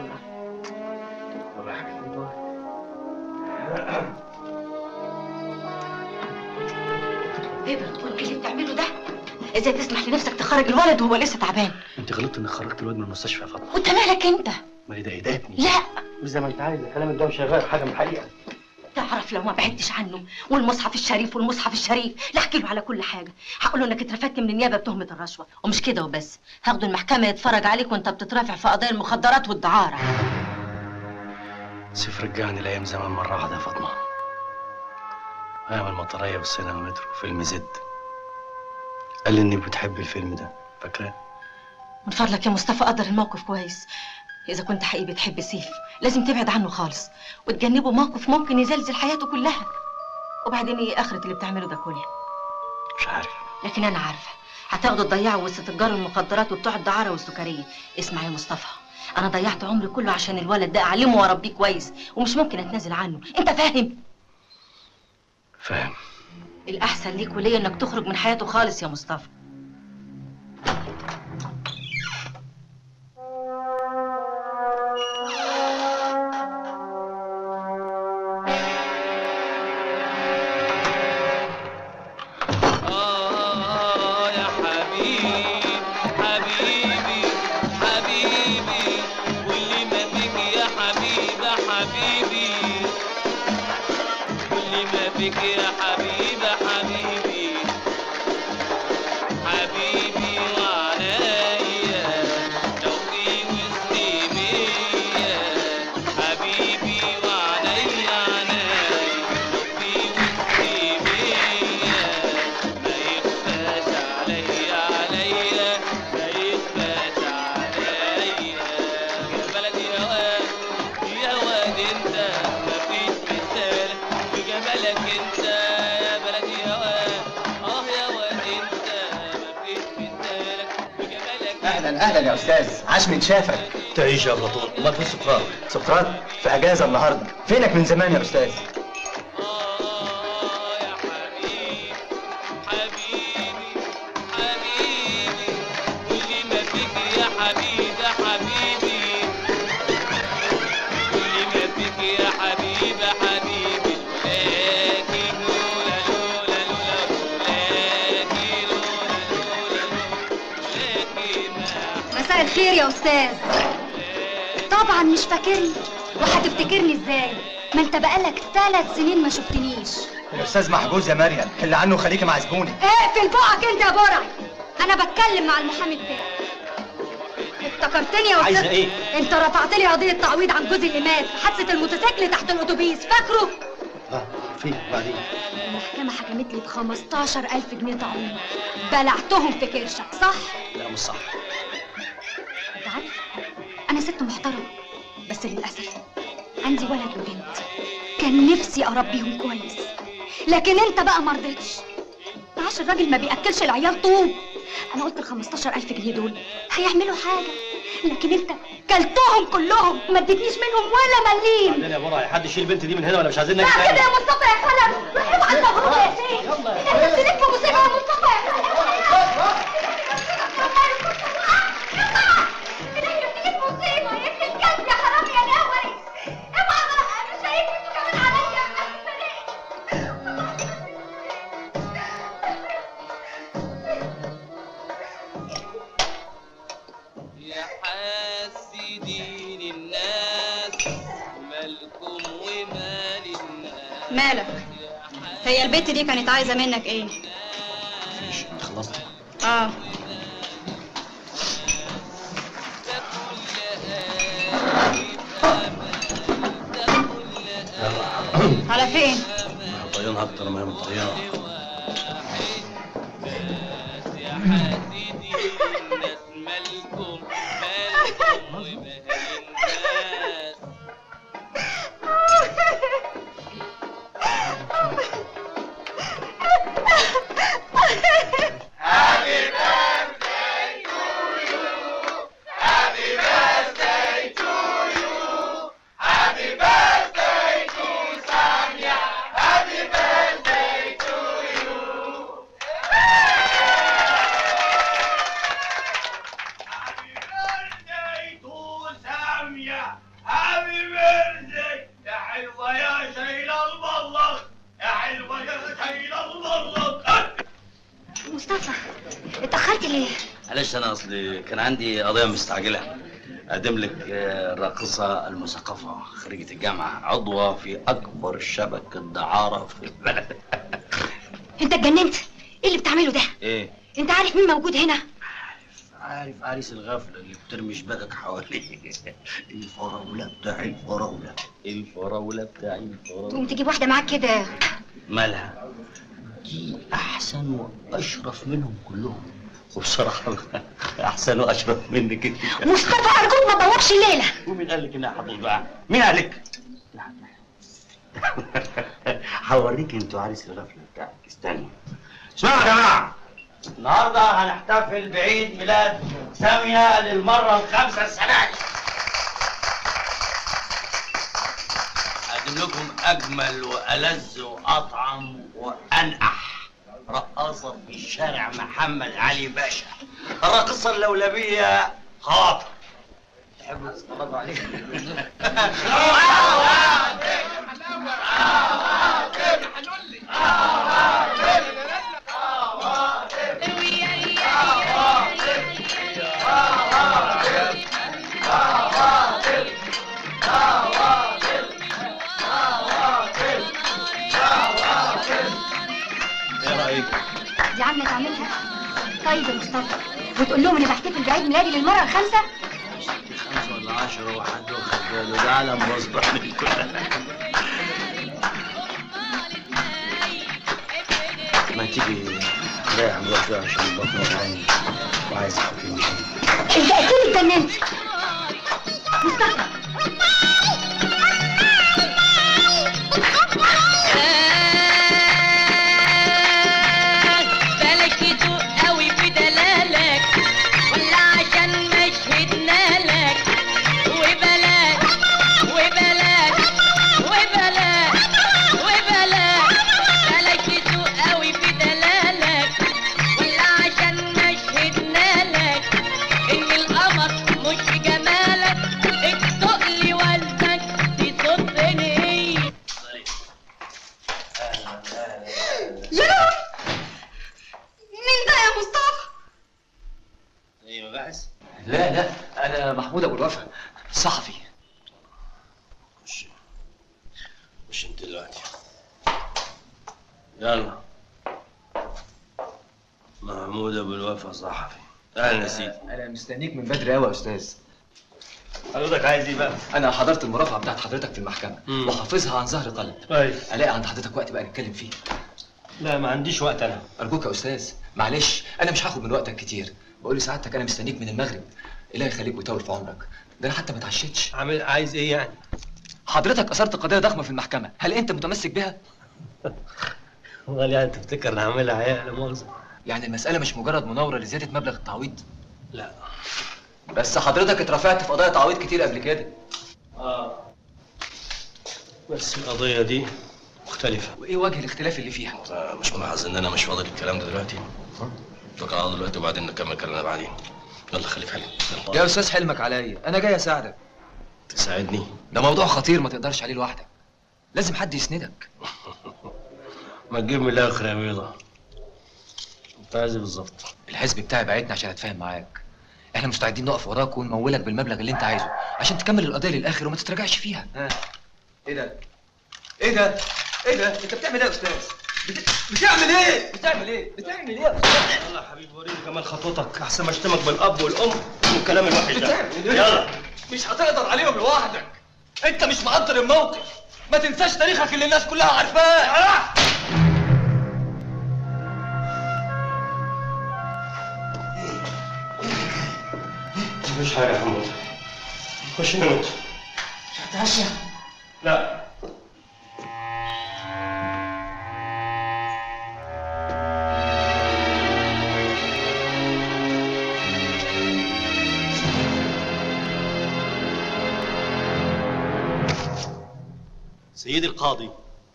ايه بتقول ايه اللي بتعمله ده ازاي تسمح لنفسك تخرج الولد وهو لسه تعبان
انت غلطت انك خرجت الواد من المستشفى يا فاطمه
وانت مالك انت
مالي ده ايداتني
لا
وزي ما انت عايز الكلام الدواء شغال حاجه من الحقيقه
تعرف لو ما بعدتش عنه والمصحف الشريف والمصحف الشريف لا احكي له على كل حاجه هقول له انك اترفدت من النيابه بتهمه الرشوه ومش كده وبس هاخده المحكمه يتفرج عليك وانت بتترافع في قضايا المخدرات والدعاره
سيف رجعني لايام زمان مره واحده يا فاطمه ايام المطريه والسينما مترو فيلم زد قال لي انك بتحب الفيلم ده فاكراه
من فضلك يا مصطفى قدر الموقف كويس اذا كنت حقيقي بتحب سيف لازم تبعد عنه خالص وتجنبه موقف ممكن يزلزل حياته كلها وبعدين ايه اخرة اللي بتعمله ده كله
مش عارف
لكن انا عارفه هتاخده تضيعه وسط تجار المخدرات وبتوع الدعاره والسكريه اسمع يا مصطفى انا ضيعت عمري كله عشان الولد ده اعلمه واربيه كويس ومش ممكن اتنازل عنه انت فاهم
فاهم
الاحسن ليك وليا انك تخرج من حياته خالص يا مصطفى
يا حبيبي حبيبي حبيبي واللي ما بك يا حبيبي حبيبي واللي ما بك يا حبيبي حبيبي حبيبي وعليا لو في وسطي مية حبيبي وعليا عليا لو في وسطي مية ما يخفاش عليا عليا ما يخفاش عليا يا بلدي يا واد يا واد انت مفيش مثال بجمالك انت يا بلدي يا واد اه يا واد انت مفيش مثالك بجمالك
اهلا اهلا يا استاذ عاش من شافك
تعيش يا افلاطون امال فين سقراط
سقراط في اجازه النهارده فينك من زمان يا استاذ
واللي ما فيك يا حبيبي حبيبي واللي ما فيك يا حبيبي حبيبي لكن لولا لولا لولا لكن لولا لولا
مساء الخير يا استاذ طبعا مش فاكرني وهتفتكرني ازاي ما انت بقالك ثلاث سنين ما شفتنيش
الاستاذ محجوز يا مريم حل عنه وخليكي مع زبوني
اقفل بقك انت يا برع انا بتكلم مع المحامي بتاعي افتكرتني يا استاذ
عايزة إيه؟
انت رفعت لي قضيه تعويض عن جوز الامام في حادثه الموتوسيكل تحت الاتوبيس فاكره
اه في بعدين
المحكمه حكمت لي ب 15000 جنيه تعويض بلعتهم في كرشك صح
لا مش صح
انت عارف انا ست محترمه بس للاسف عندي ولد وبنت كان نفسي اربيهم كويس لكن انت بقى ما رضيتش معاش الراجل ما بياكلش العيال طوب انا قلت ال 15000 جنيه دول هيعملوا حاجه لكن انت كلتهم كلهم ما اديتنيش منهم ولا مليم
بعدين يا برا حد يشيل البنت دي من هنا ولا مش عايزين
لا
نجي
كده
تاني
يا مصطفى يا خلف اوعى المغرور يا سيدي انت بتلف في مصيبه يا مصطفى يا خلف
يا حاسدين الناس مالكم ومال الناس
مالك هي البت دي كانت عايزه منك ايه
انت خلصت
اه على فين
طيانها اكتر ما هي مطيانه
يا حاسدين الناس مالكم
ايه
معلش انا اصلي كان عندي قضيه مستعجله اقدم لك آه، الراقصه المثقفه خريجه الجامعه عضوه في اكبر شبكه دعاره في البلد
انت اتجننت ايه اللي بتعمله ده
ايه
انت عارف مين موجود هنا
عارف عريس الغفله اللي بترمي شبكك حواليه الفراوله بتاعي الفراوله الفراوله بتاعي الفراوله
تقوم تجيب واحده معاك كده
مالها دي احسن واشرف منهم كلهم وبصراحه احسن واشرف منك انت
مصطفى ارجوك ما تبوظش الليله
ومين قال لك انها هتبوظ بقى؟ مين قال لك؟ هوريك انتوا عريس الغفله بتاعك استنى اسمعوا يا جماعه النهارده هنحتفل بعيد ميلاد ساميه للمره الخامسه السنه دي هقدم لكم اجمل والذ واطعم وانقح رقاصه في الشارع محمد علي باشا الراقصه اللولبيه خاطر تحبوا تتفرجوا عليها ايه رايك؟
دي عامله تعملها طيب يا مصطفى وتقول لهم انا بحتفل بعيد ميلادي للمره الخامسه
خمسة ولا عشرة وحد واخد باله ده عالم مصبح من كلها ما تيجي رايح نروح شوية عشان بطني وجعاني وعايز حكيم
انت اكيد اتجننت مصطفى
بالك تدوق قوي في دلالك ولا عشان مشهدنا لك وبلاك وبلاك وبلاك وبلاك بالك تدوق قوي في دلالك ولا عشان مشهدنا لك ان القمر مش جمالك التقل وزنك تصدني
جنون مين ده يا مصطفى
ايه مباحث؟
لا لا انا محمود ابو الوفا صحفي
مش انت دلوقتي يلا محمود ابو الوفا صحفي اهلا يا سيدي
انا مستنيك من بدري قوي يا استاذ
حضرتك عايز ايه بقى؟
انا حضرت المرافعه بتاعت حضرتك في المحكمه وحافظها عن ظهر قلب
كويس
الاقي عند حضرتك وقت بقى نتكلم فيه
لا ما عنديش وقت انا
ارجوك يا استاذ معلش انا مش هاخد من وقتك كتير بقول لسعادتك انا مستنيك من المغرب الله يخليك ويطول في عمرك ده انا حتى ما اتعشيتش
عامل عايز ايه يعني؟
حضرتك اثرت قضيه ضخمه في المحكمه هل انت متمسك بها
امال يعني تفتكر نعملها عيال لا مؤاخذه
يعني المساله مش مجرد مناوره لزياده مبلغ التعويض
لا
بس حضرتك اترفعت في قضايا تعويض كتير قبل كده
اه بس القضيه دي مختلفه
وايه وجه الاختلاف اللي فيها
مش ملاحظ ان انا مش فاضي الكلام ده دلوقتي توكل على الله دلوقتي وبعدين نكمل كلامنا بعدين يلا خليك حلو يلا.
يا استاذ حلمك عليا انا جاي اساعدك
تساعدني
ده موضوع خطير ما تقدرش عليه لوحدك لازم حد يسندك
ما تجيب من الاخر يا بيضه انت عايز إيه بالظبط
الحزب بتاعي بعتنا عشان اتفاهم معاك احنا مستعدين نقف وراك ونمولك بالمبلغ اللي انت عايزه عشان تكمل القضيه للاخر وما تتراجعش فيها ها ايه ده ايه ده ايه ده انت بتعمل ايه يا استاذ بت... بتعمل ايه بتعمل ايه بتعمل ايه يا استاذ
يلا يا حبيبي وريني كمان خطوتك احسن ما اشتمك بالاب والام والكلام الوحش ده
بتعمل ايه
يلا
مش هتقدر عليهم لوحدك انت مش مقدر الموقف ما تنساش تاريخك اللي الناس كلها عارفاه
مفيش حاجه يا حمود خش نموت
هتعشى
لا سيدي القاضي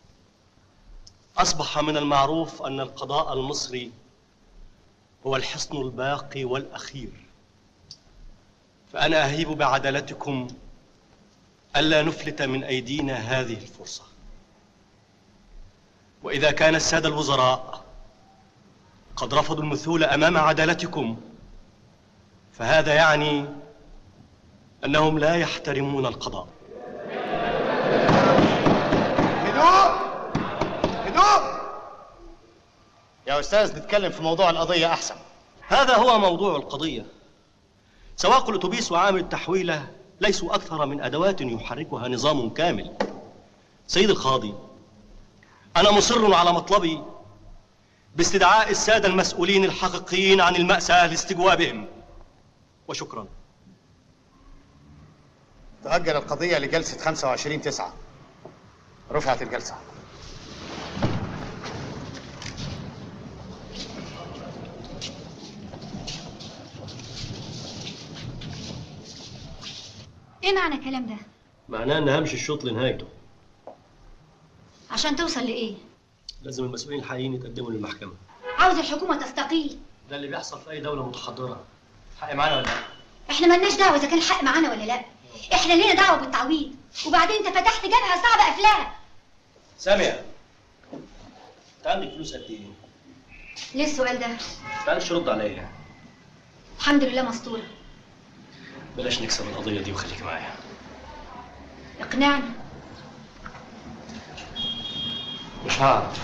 أصبح من المعروف أن القضاء المصري هو الحصن الباقي والأخير فأنا أهيب بعدالتكم ألا نفلت من أيدينا هذه الفرصة وإذا كان السادة الوزراء قد رفضوا المثول أمام عدالتكم فهذا يعني أنهم لا يحترمون القضاء
هدوء هدوء يا استاذ نتكلم في موضوع القضيه احسن
هذا هو موضوع القضية سواق الأتوبيس وعامل التحويلة ليسوا أكثر من أدوات يحركها نظام كامل سيد القاضي أنا مصر على مطلبي باستدعاء السادة المسؤولين الحقيقيين عن المأساة لاستجوابهم وشكرا
تؤجل القضيه لجلسه 25 9 رفعت الجلسه
ايه معنى الكلام ده
معناه أن همشي الشوط لنهايته
عشان توصل لايه
لازم المسؤولين الحقيقيين يتقدموا للمحكمة
عاوز الحكومه تستقيل
ده اللي بيحصل في أي دولة متحضرة حق معانا ولا لا؟
احنا ملناش دعوه اذا كان الحق معانا ولا لا احنا لينا دعوه بالتعويض وبعدين انت فتحت جبهه صعبه قفلها
سامية أنت عندك فلوس قد إيه؟
ليه السؤال ده
تعالش رد عليا
الحمد لله مستوره
بلاش نكسب القضية دي وخليكي معايا
اقنعني
مش هعرف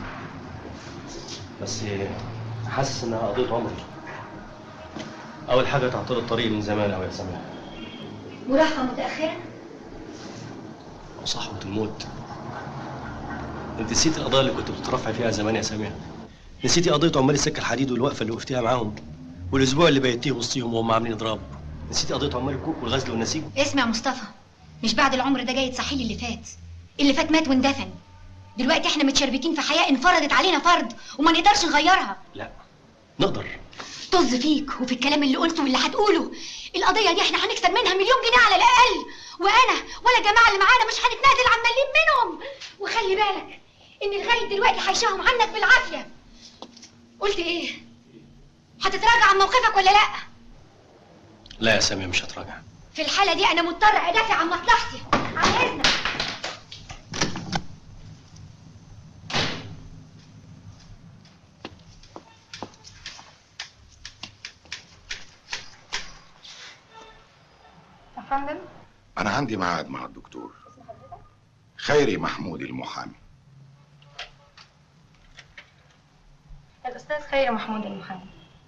بس حاسس انها قضية عمري اول حاجة تعطيل الطريق من زمان اوي يا سامية
مراهقه متاخره
وصحوة الموت انت نسيتي القضايا اللي كنت بتترفعي فيها زمان يا سامية نسيتي قضية عمال السكة الحديد والوقفة اللي وقفتيها معاهم والاسبوع اللي بيتيه وسطيهم وهم عاملين اضراب نسيتي قضية عمال الكوك والغزل والنسيج
اسمع يا مصطفى مش بعد العمر ده جاي تصحي لي اللي فات اللي فات مات واندفن دلوقتي احنا متشربكين في حياه انفرضت علينا فرض وما نقدرش نغيرها
نقدر
طز فيك وفي الكلام اللي قلته واللي هتقوله القضيه دي احنا هنكسب منها مليون جنيه على الاقل وانا ولا الجماعه اللي معانا مش هنتنازل عن مليم منهم وخلي بالك ان لغايه دلوقتي هيشاهم عنك بالعافيه قلت ايه هتتراجع عن موقفك ولا لا
لا يا سامية مش هتراجع
في الحاله دي انا مضطر ادافع عن مصلحتي عن اذنك
يا فندم
انا عندي ميعاد مع الدكتور خيري محمود المحامي
الاستاذ خير محمود المحامي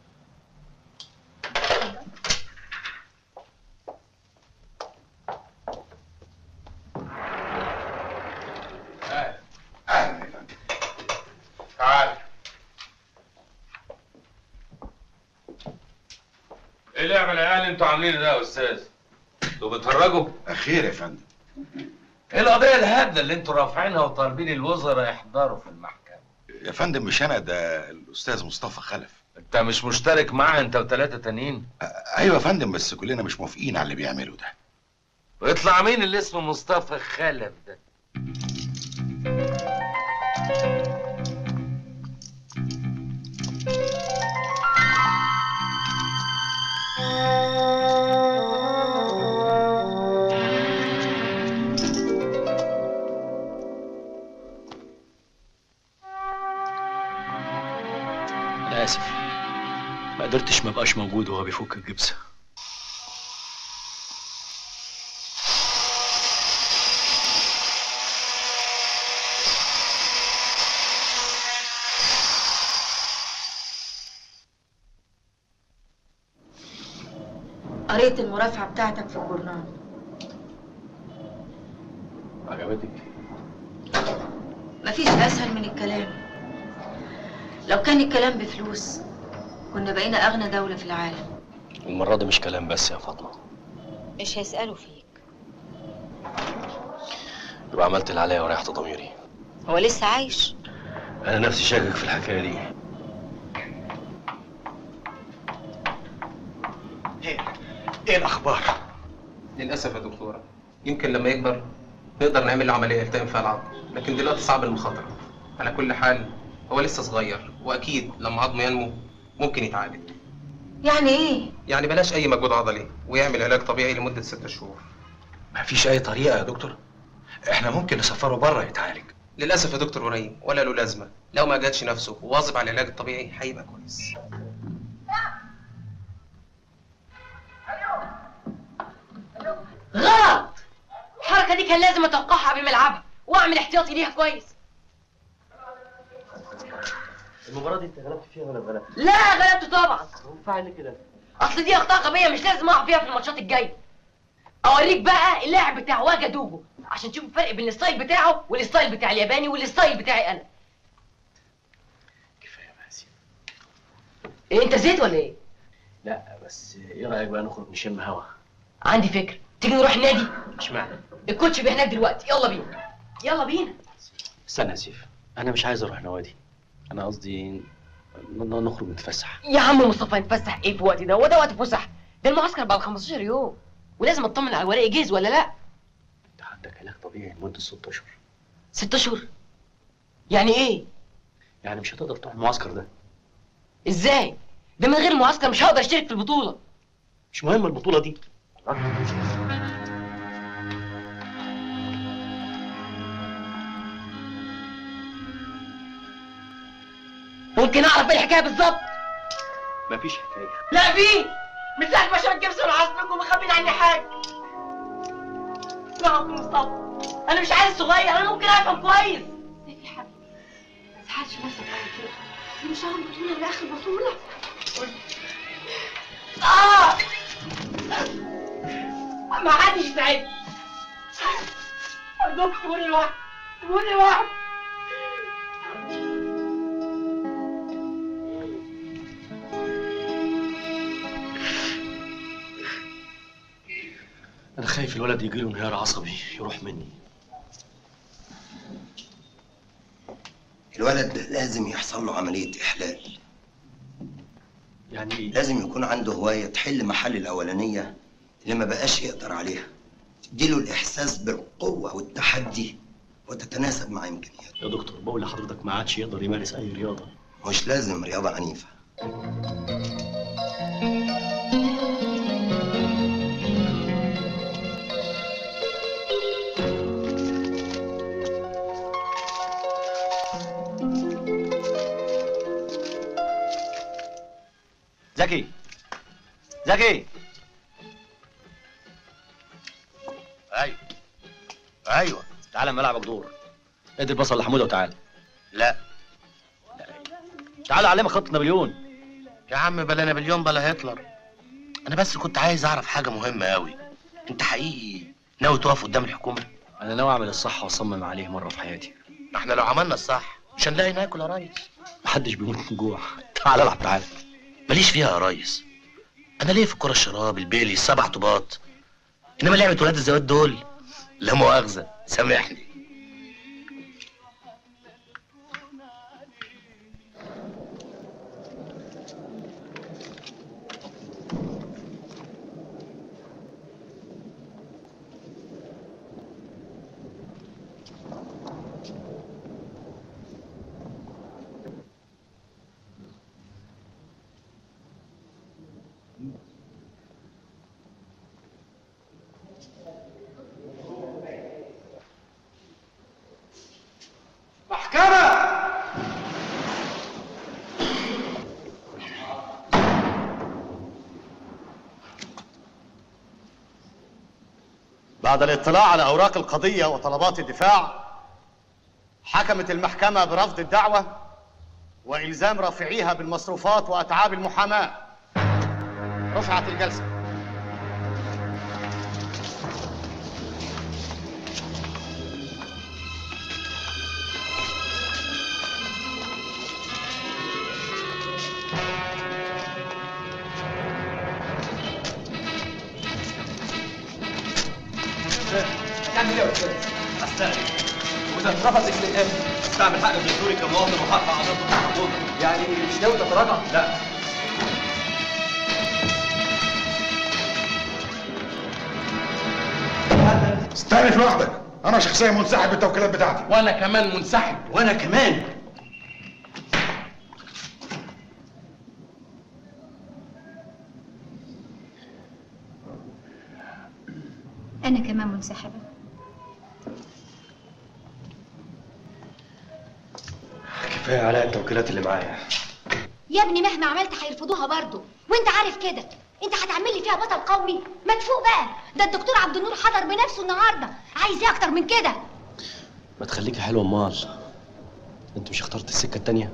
اهلا يا فندم تعال
ايه لعب العيال اللي انتوا عاملينه ده يا استاذ؟ انتوا بتهرجوا؟
خير يا فندم
ايه القضيه الهبله اللي انتوا رافعينها وطالبين الوزراء يحضروا في المحكمه؟
يا فندم مش انا ده الاستاذ مصطفى خلف
انت مش مشترك معاه انت وثلاثه تانيين؟
ايوه يا فندم بس كلنا مش موافقين على اللي بيعمله ده
ويطلع مين اللي اسمه مصطفى خلف ده؟
انا اسف ما قدرتش ما بقاش موجود وهو بيفك الجبس
قريت المرافعة بتاعتك في الجورنال
عجبتك
مفيش أسهل من الكلام لو كان الكلام بفلوس كنا بقينا أغنى دولة في العالم
المرة دي مش كلام بس يا فاطمة
مش هيسألوا فيك
يبقى عملت اللي عليا وريحت ضميري
هو لسه عايش
انا نفسي شاكك في الحكاية دي
ايه الاخبار
للاسف يا دكتوره يمكن لما يكبر نقدر نعمل له عمليه التئام فيها العظم لكن دلوقتي صعب المخاطره على كل حال هو لسه صغير واكيد لما عظمه ينمو ممكن يتعالج
يعني ايه
يعني بلاش اي مجهود عضلي ويعمل علاج طبيعي لمده ست شهور
مفيش اي طريقه يا دكتور احنا ممكن نسفره بره يتعالج
للاسف يا دكتور ابراهيم ولا له لازمه لو ما جاتش نفسه وواظب على العلاج الطبيعي هيبقى كويس
غلط الحركه دي كان لازم اتوقعها قبل ما العبها واعمل احتياطي ليها كويس
المباراة دي انت غلبت فيها ولا غلبت؟
لا غلبت طبعا
فعل كده
اصل دي اخطاء غبيه مش لازم اقع فيها في الماتشات الجايه اوريك بقى اللاعب بتاع واجا دوجو عشان تشوف الفرق بين الستايل بتاعه والستايل بتاع الياباني والستايل بتاعي انا
كفايه ماسي
إيه انت زيت ولا ايه
لا بس ايه رايك بقى نخرج نشم هوا
عندي فكره تيجي نروح النادي
اشمعنى
الكوتش بيه هناك دلوقتي يلا بينا يلا بينا
استنى يا سيف انا مش عايز اروح نوادي انا قصدي ن- ن- نخرج نتفسح
يا عم مصطفى نتفسح ايه في وقت ده هو ده وقت فسح ده المعسكر بعد 15 يوم ولازم اطمن على ورقي جاهز ولا لا
انت عندك علاج طبيعي لمده ست اشهر
ست اشهر يعني ايه
يعني مش هتقدر تروح المعسكر ده
ازاي ده من غير معسكر مش هقدر اشترك في البطوله
مش مهم البطوله دي
ممكن اعرف ايه الحكايه بالظبط
مفيش حكايه
لا في من ساعه ما شاف جيبسون عاصمكم مخبين عني حاجه اسمعوا مصطفى انا مش عيل صغير انا ممكن افهم كويس
سيفي حبيبي ما تزعلش نفسك على كده دي مش اول بطوله ولا اخر بطوله
اه ما حدش يساعدني ارجوك سيبوني لوحدي سيبوني لوحدي
انا خايف الولد يجيله انهيار عصبي يروح مني
الولد ده لازم يحصل له عملية إحلال
يعني ايه؟
لازم يكون عنده هواية تحل محل الأولانية اللي ما بقاش يقدر عليها تديله الإحساس بالقوة والتحدي وتتناسب مع إمكانياته
يا دكتور بقول لحضرتك ما عادش يقدر يمارس اي رياضه
مش لازم رياضة عنيفة
زكي زكي
ايوه ايوه تعالى ملعبك دور ادي البصل لحموده وتعالى
لا
تعالى علمك خط نابليون
يا عم بلا نابليون بلا هتلر انا بس كنت عايز اعرف حاجه مهمه قوي انت حقيقي ناوي تقف قدام الحكومه
انا ناوي اعمل الصح واصمم عليه مره في حياتي
ما احنا لو عملنا الصح مش هنلاقي ناكل يا ريس
محدش بيموت من جوع تعالى العب تعالى
ماليش فيها يا ريس انا ليه في الكره الشراب البيلي السبع طوبات انما لعبه ولاد الزوات دول لا مؤاخذه سامحني
محكمة
بعد الاطلاع على أوراق القضية وطلبات الدفاع حكمت المحكمة برفض الدعوة وإلزام رافعيها بالمصروفات وأتعاب المحاماة رفعت الجلسة
هتعمل ايه يا استاذ؟
استعمل واذا اترفض الاستئناف استعمل حق الدستوري كمواطن وحق اعضاء الحكومه
يعني مش ناوي تتراجع؟
لا
استأنف لوحدك انا شخصيا منسحب بالتوكيلات بتاعتي
وانا كمان منسحب
وانا كمان
انا كمان منسحبه
كفايه عليا التوكيلات اللي معايا
يا ابني مهما عملت هيرفضوها برضه وانت عارف كده انت هتعمل لي فيها بطل قومي ما تفوق بقى ده الدكتور عبد النور حضر بنفسه النهارده عايز ايه اكتر من كده
ما تخليكي حلوه امال انت مش اخترت السكه التانيه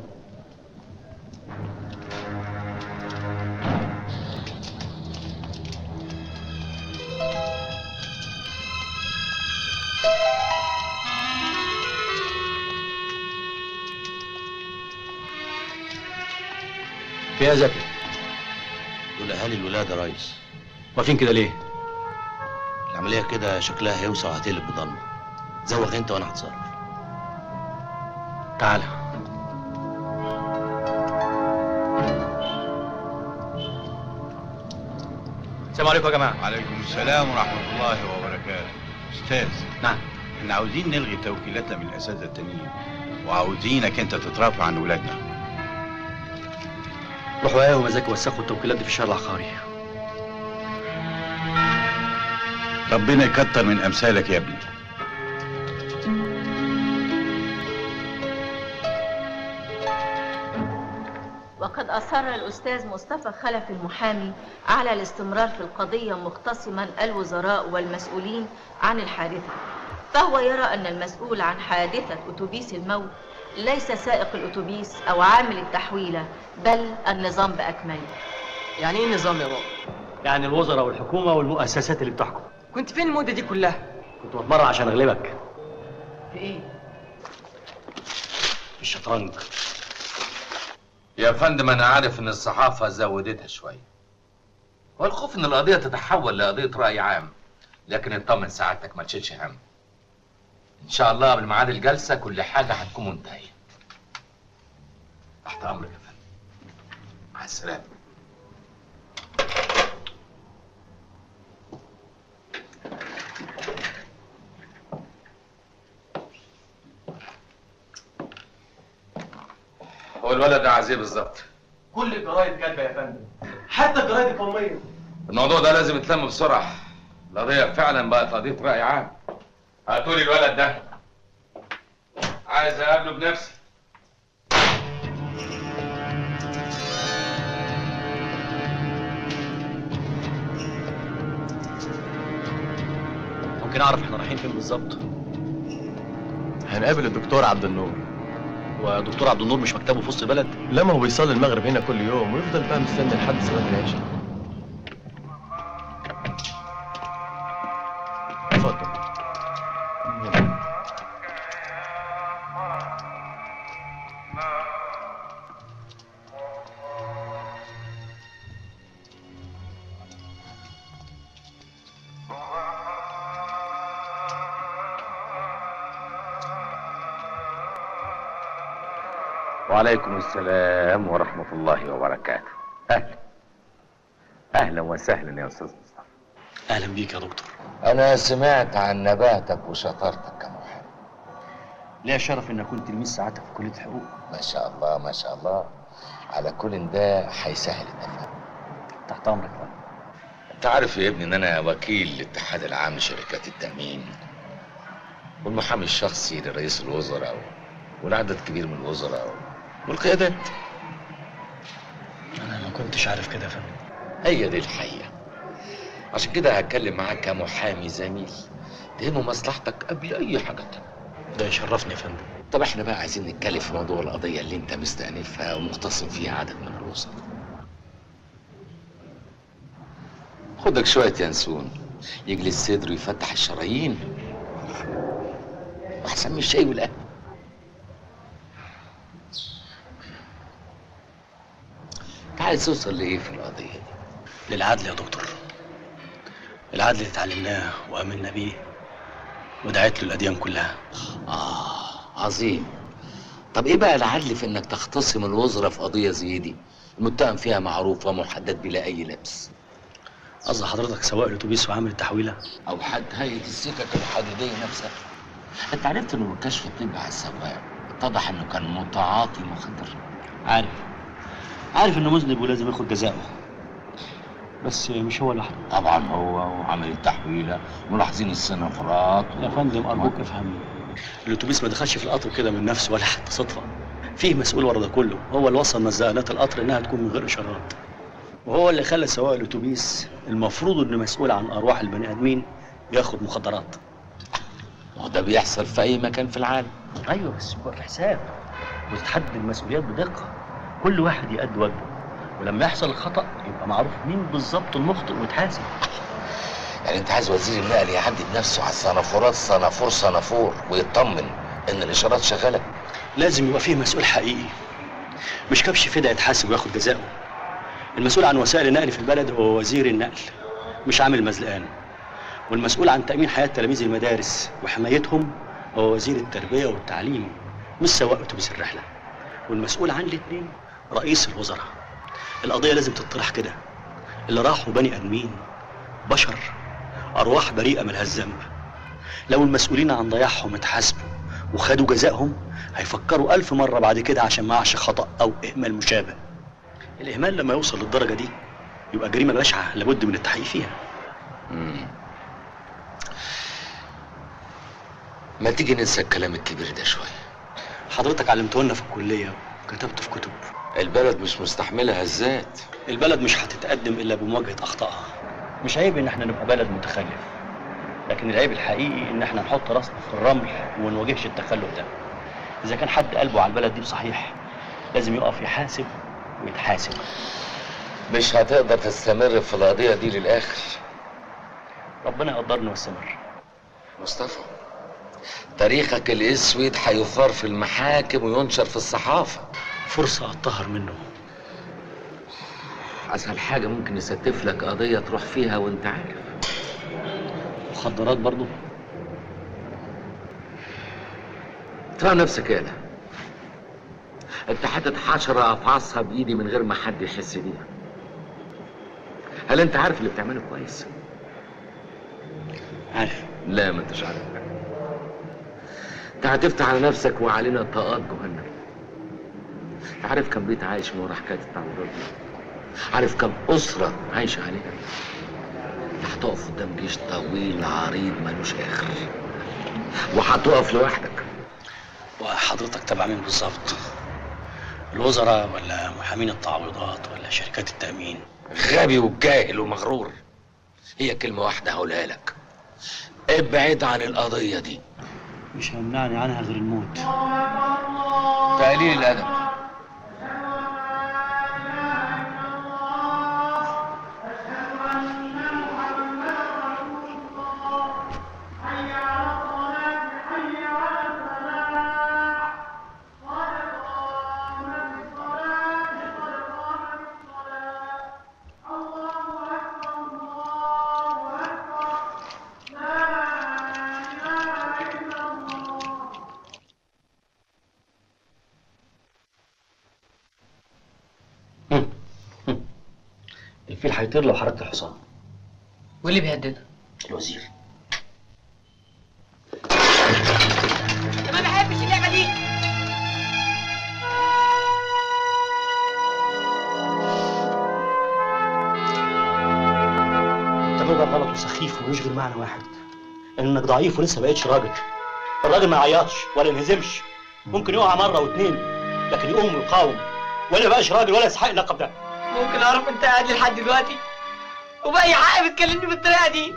في يا زكي
دول اهالي الولاد يا ريس
واقفين كده ليه
العمليه كده شكلها هيوسع وهتقلب بضلمه زوغ انت وانا هتصرف
تعالى السلام عليكم يا جماعه
وعليكم السلام ورحمة الله وبركاته أستاذ
نعم
احنا عاوزين نلغي توكيلاتنا من الأساتذة التانيين وعاوزينك أنت تترافع عن ولادنا
روحوا يا ومزاك وسخوا التوكيلات دي في الشارع العقاري
ربنا يكتر من أمثالك يا ابني
وقد أصر الأستاذ مصطفى خلف المحامي على الاستمرار في القضية مختصما الوزراء والمسؤولين عن الحادثة فهو يرى أن المسؤول عن حادثة أتوبيس الموت ليس سائق الأتوبيس أو عامل التحويلة بل النظام بأكمله
يعني ايه النظام يا بابا يعني الوزراء والحكومه والمؤسسات اللي بتحكم
كنت فين المدة دي كلها؟
كنت بتمرن عشان اغلبك
في ايه؟
في الشطرنج
يا فندم انا عارف ان الصحافه زودتها شويه والخوف ان القضيه تتحول لقضيه راي عام لكن اطمن سعادتك ما تشيلش هم ان شاء الله قبل ميعاد الجلسه كل حاجه هتكون منتهيه تحت امرك يا فندم مع السلامه هو الولد ده عايز ايه بالظبط
كل الجرايد كاتبه يا فندم حتى الجرايد القوميه
الموضوع ده لازم يتلم بسرعه القضيه فعلا بقت قضيه راي عام هاتوا لي الولد ده عايز اقابله بنفسي
ممكن اعرف احنا رايحين فين بالظبط هنقابل الدكتور عبد النور ودكتور عبد النور مش مكتبه في وسط البلد لا ما هو بيصلي المغرب هنا كل يوم ويفضل بقى مستني لحد صلاه العشاء اتفضل
وعليكم السلام ورحمة الله وبركاته أهلا أهلا وسهلا يا أستاذ مصطفى
اهلا بيك يا دكتور
أنا سمعت عن نباتك وشطارتك كمحامي
ليا شرف ان اكون تلميذ سعادتك في كليه الحقوق
ما شاء الله ما شاء الله على كل ده هيسهل التفاهم
تحت امرك يا فندم
أنت عارف يا ابني إن أنا وكيل الاتحاد العام لشركات التأمين والمحامي الشخصي لرئيس الوزراء والعدد كبير من الوزراء والقيادات
انا ما كنتش عارف كده يا فندم
هي دي الحقيقة عشان كده هتكلم معاك كمحامي زميل تهمه مصلحتك قبل أي حاجة تانية
ده يشرفني يا فندم
طب احنا بقى عايزين نتكلم في موضوع القضية اللي انت مستأنفها ومختصم فيها عدد من الوزراء خدك شوية ينسون يجلس صدره ويفتح الشرايين أحسن من الشاي والقهوة انت عايز توصل لإيه في القضية دي؟
للعدل يا دكتور العدل اللي اتعلمناه وامنا بيه ودعيت له الاديان كلها
آه عظيم طب إيه بقى العدل في إنك تختصم الوزراء في قضية زي دي؟ المتهم فيها معروف ومحدد بلا أي لبس
قصد حضرتك سواق الاتوبيس وعامل التحويله
أو حد هيئة السكك الحديدية نفسها أنت عرفت إنه الكشف الطبي على السواق اتضح إنه كان متعاطي مخدر
عارف عارف انه مذنب ولازم ياخد جزاءه بس مش هو لوحده
طبعا هو وعمل التحويلة ملاحظين السنفرات
يا فندم ارجوك افهم الاتوبيس ما دخلش في القطر كده من نفسه ولا حتى صدفه فيه مسؤول ورا ده كله هو اللي وصل مزقنات القطر انها تكون من غير اشارات
وهو اللي خلى سواق الاتوبيس المفروض انه مسؤول عن ارواح البني ادمين ياخد مخدرات
وده بيحصل في اي مكان في العالم
ايوه بس يبقى في حساب وتتحدد المسؤوليات بدقه كل واحد يأدي واجبه ولما يحصل الخطا يبقى معروف مين بالظبط المخطئ ويتحاسب
يعني انت عايز وزير النقل يعدي بنفسه على الصنافورات صنافور صنافور ويطمن ان الاشارات شغاله
لازم يبقى فيه مسؤول حقيقي مش كبش فدا يتحاسب وياخد جزاءه المسؤول عن وسائل النقل في البلد هو وزير النقل مش عامل مزلقان والمسؤول عن تأمين حياة تلاميذ المدارس وحمايتهم هو وزير التربية والتعليم مش سواق أتوبيس الرحلة والمسؤول عن الاتنين رئيس الوزراء القضية لازم تطرح كده اللي راحوا بني آدمين بشر أرواح بريئة ملهاش ذنب لو المسؤولين عن ضياعهم اتحاسبوا وخدوا جزائهم هيفكروا ألف مرة بعد كده عشان ما عش خطأ أو إهمال مشابه الإهمال لما يوصل للدرجة دي يبقى جريمة بشعة لابد من التحقيق فيها
مم. ما تيجي ننسى الكلام الكبير ده شويه
حضرتك علمته لنا في الكلية وكتبته في كتب
البلد مش مستحملة هزات
البلد مش هتتقدم إلا بمواجهة أخطائها مش عيب إن احنا نبقى بلد متخلف لكن العيب الحقيقي إن احنا نحط راسنا في الرمل وما نواجهش التخلف ده إذا كان حد قلبه على البلد دي بصحيح لازم يقف يحاسب ويتحاسب
مش هتقدر تستمر في القضية دي للآخر
ربنا يقدرنا واستمر
مصطفى تاريخك الاسود هيثار في المحاكم وينشر في الصحافة
فرصة أتطهر منه
أسهل حاجة ممكن يستف لك قضية تروح فيها وأنت عارف
مخدرات برضو
تفهم نفسك يا ده انت حتة حشرة افعصها بايدي من غير ما حد يحس بيها هل انت عارف اللي بتعمله كويس؟
عارف
لا ما انتش عارف انت هتفتح على نفسك وعلينا طاقات جهنم انت عارف كم بيت عايش من ورا حكايه التعويضات دي عارف كم اسره عايشه عليها انت هتقف قدام جيش طويل عريض ملوش اخر وهتقف لوحدك
وحضرتك تبع مين بالظبط الوزراء ولا محامين التعويضات ولا شركات التأمين
غبي وجاهل ومغرور هي كلمة واحدة هقولها لك ابعد عن القضية دي
مش هيمنعني عنها غير الموت
تقليل الأدب
الفيل هيطير لو حركت الحصان
واللي بيهددها
الوزير
ما بحبش اللعبه دي
التمرين ده غلط وسخيف ومش غير معنى واحد انك ضعيف ولسه ما بقتش راجل الراجل ما يعيطش ولا ينهزمش ممكن يقع مره واتنين لكن يقوم ويقاوم ولا بقاش راجل ولا يستحق اللقب ده
ممكن اعرف انت قاعد لي لحد دلوقتي وبأي حق بتكلمني بالطريقه دي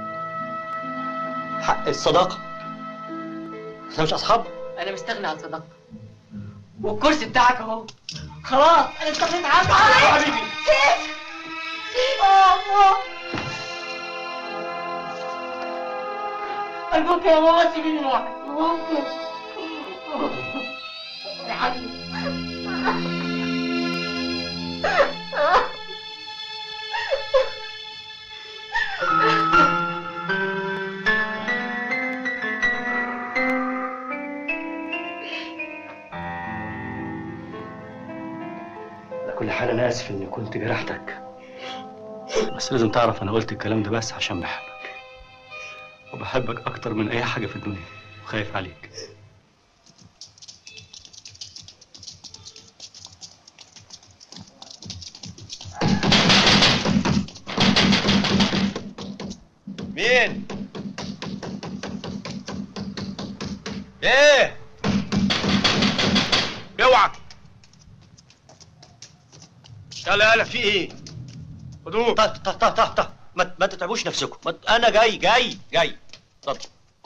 حق الصداقه احنا مش اصحاب
انا مستغني عن صداقتك والكرسي بتاعك اهو خلاص انا استغنيت عنك يا حبيبي سيف سيف ماما أرجوك يا ماما سيبيني لوحدي ممكن يا حبيبي
على كل حال انا اسف اني كنت جرحتك بس لازم تعرف انا قلت الكلام ده بس عشان بحبك وبحبك اكتر من اي حاجه في الدنيا وخايف عليك
مين؟ ايه؟ اوعى يلا يلا في ايه؟
هدوء طه طه طه طه طه ما, ما تتعبوش نفسكم ما ت- انا جاي جاي جاي اتفضل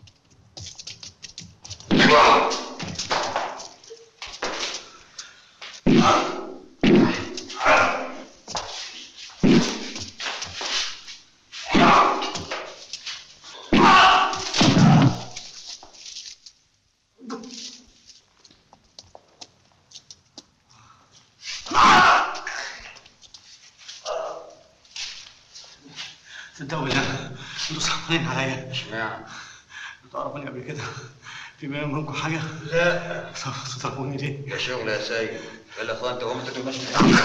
صدقوا بالله انتوا صعبانين عليا اشمعنى؟ انتوا تعرفوني قبل كده في بيني وبينكم حاجه؟ لا تضربوني ليه؟
ده شغل يا سيد الاخوان انت قمت ماشي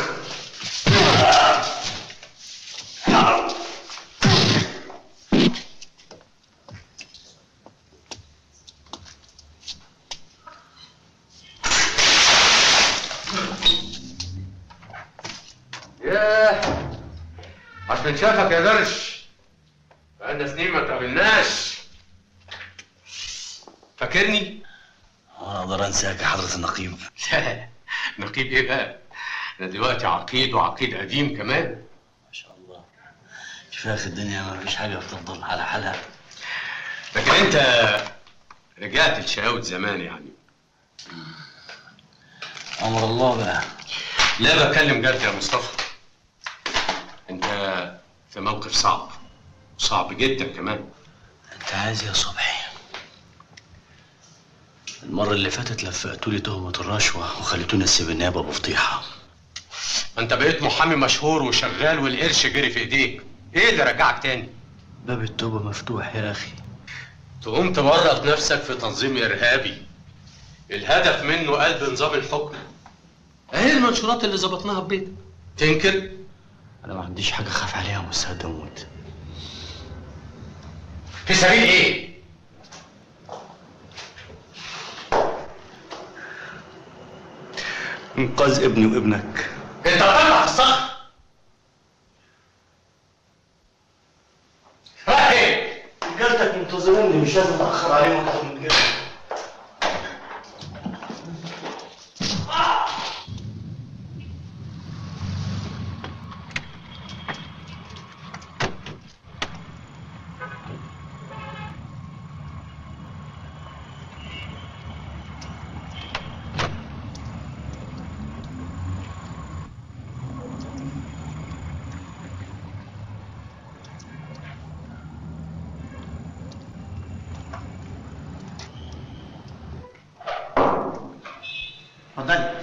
ياه عشان شافك يا درش بقالنا سنين ما تقابلناش فاكرني؟
انا اقدر انساك يا حضره النقيب
لا نقيب ايه بقى؟ انا دلوقتي عقيد وعقيد قديم كمان
كفايه في الدنيا ما فيش حاجه بتفضل على حالها
لكن انت رجعت لشقاوة زمان يعني
امر الله بقى
لا بتكلم جد يا مصطفى انت في موقف صعب صعب جدا كمان
انت عايز يا صبحي المره اللي فاتت لفقتوا لي تهمه الرشوه وخليتوني اسيب النيابه بفضيحه
انت بقيت محامي مشهور وشغال والقرش جري في ايديك ايه اللي رجعك تاني
باب التوبه مفتوح يا اخي
تقوم تورط نفسك في تنظيم ارهابي الهدف منه قلب نظام الحكم اهي المنشورات اللي ظبطناها ببيتك تنكر
انا ما عنديش حاجه اخاف عليها مستعد اموت
في سبيل ايه
انقاذ ابني وابنك
انت طلع الصخر
رجالتك منتظريني مش لازم اتاخر عليهم اكتر من كده اتفضلي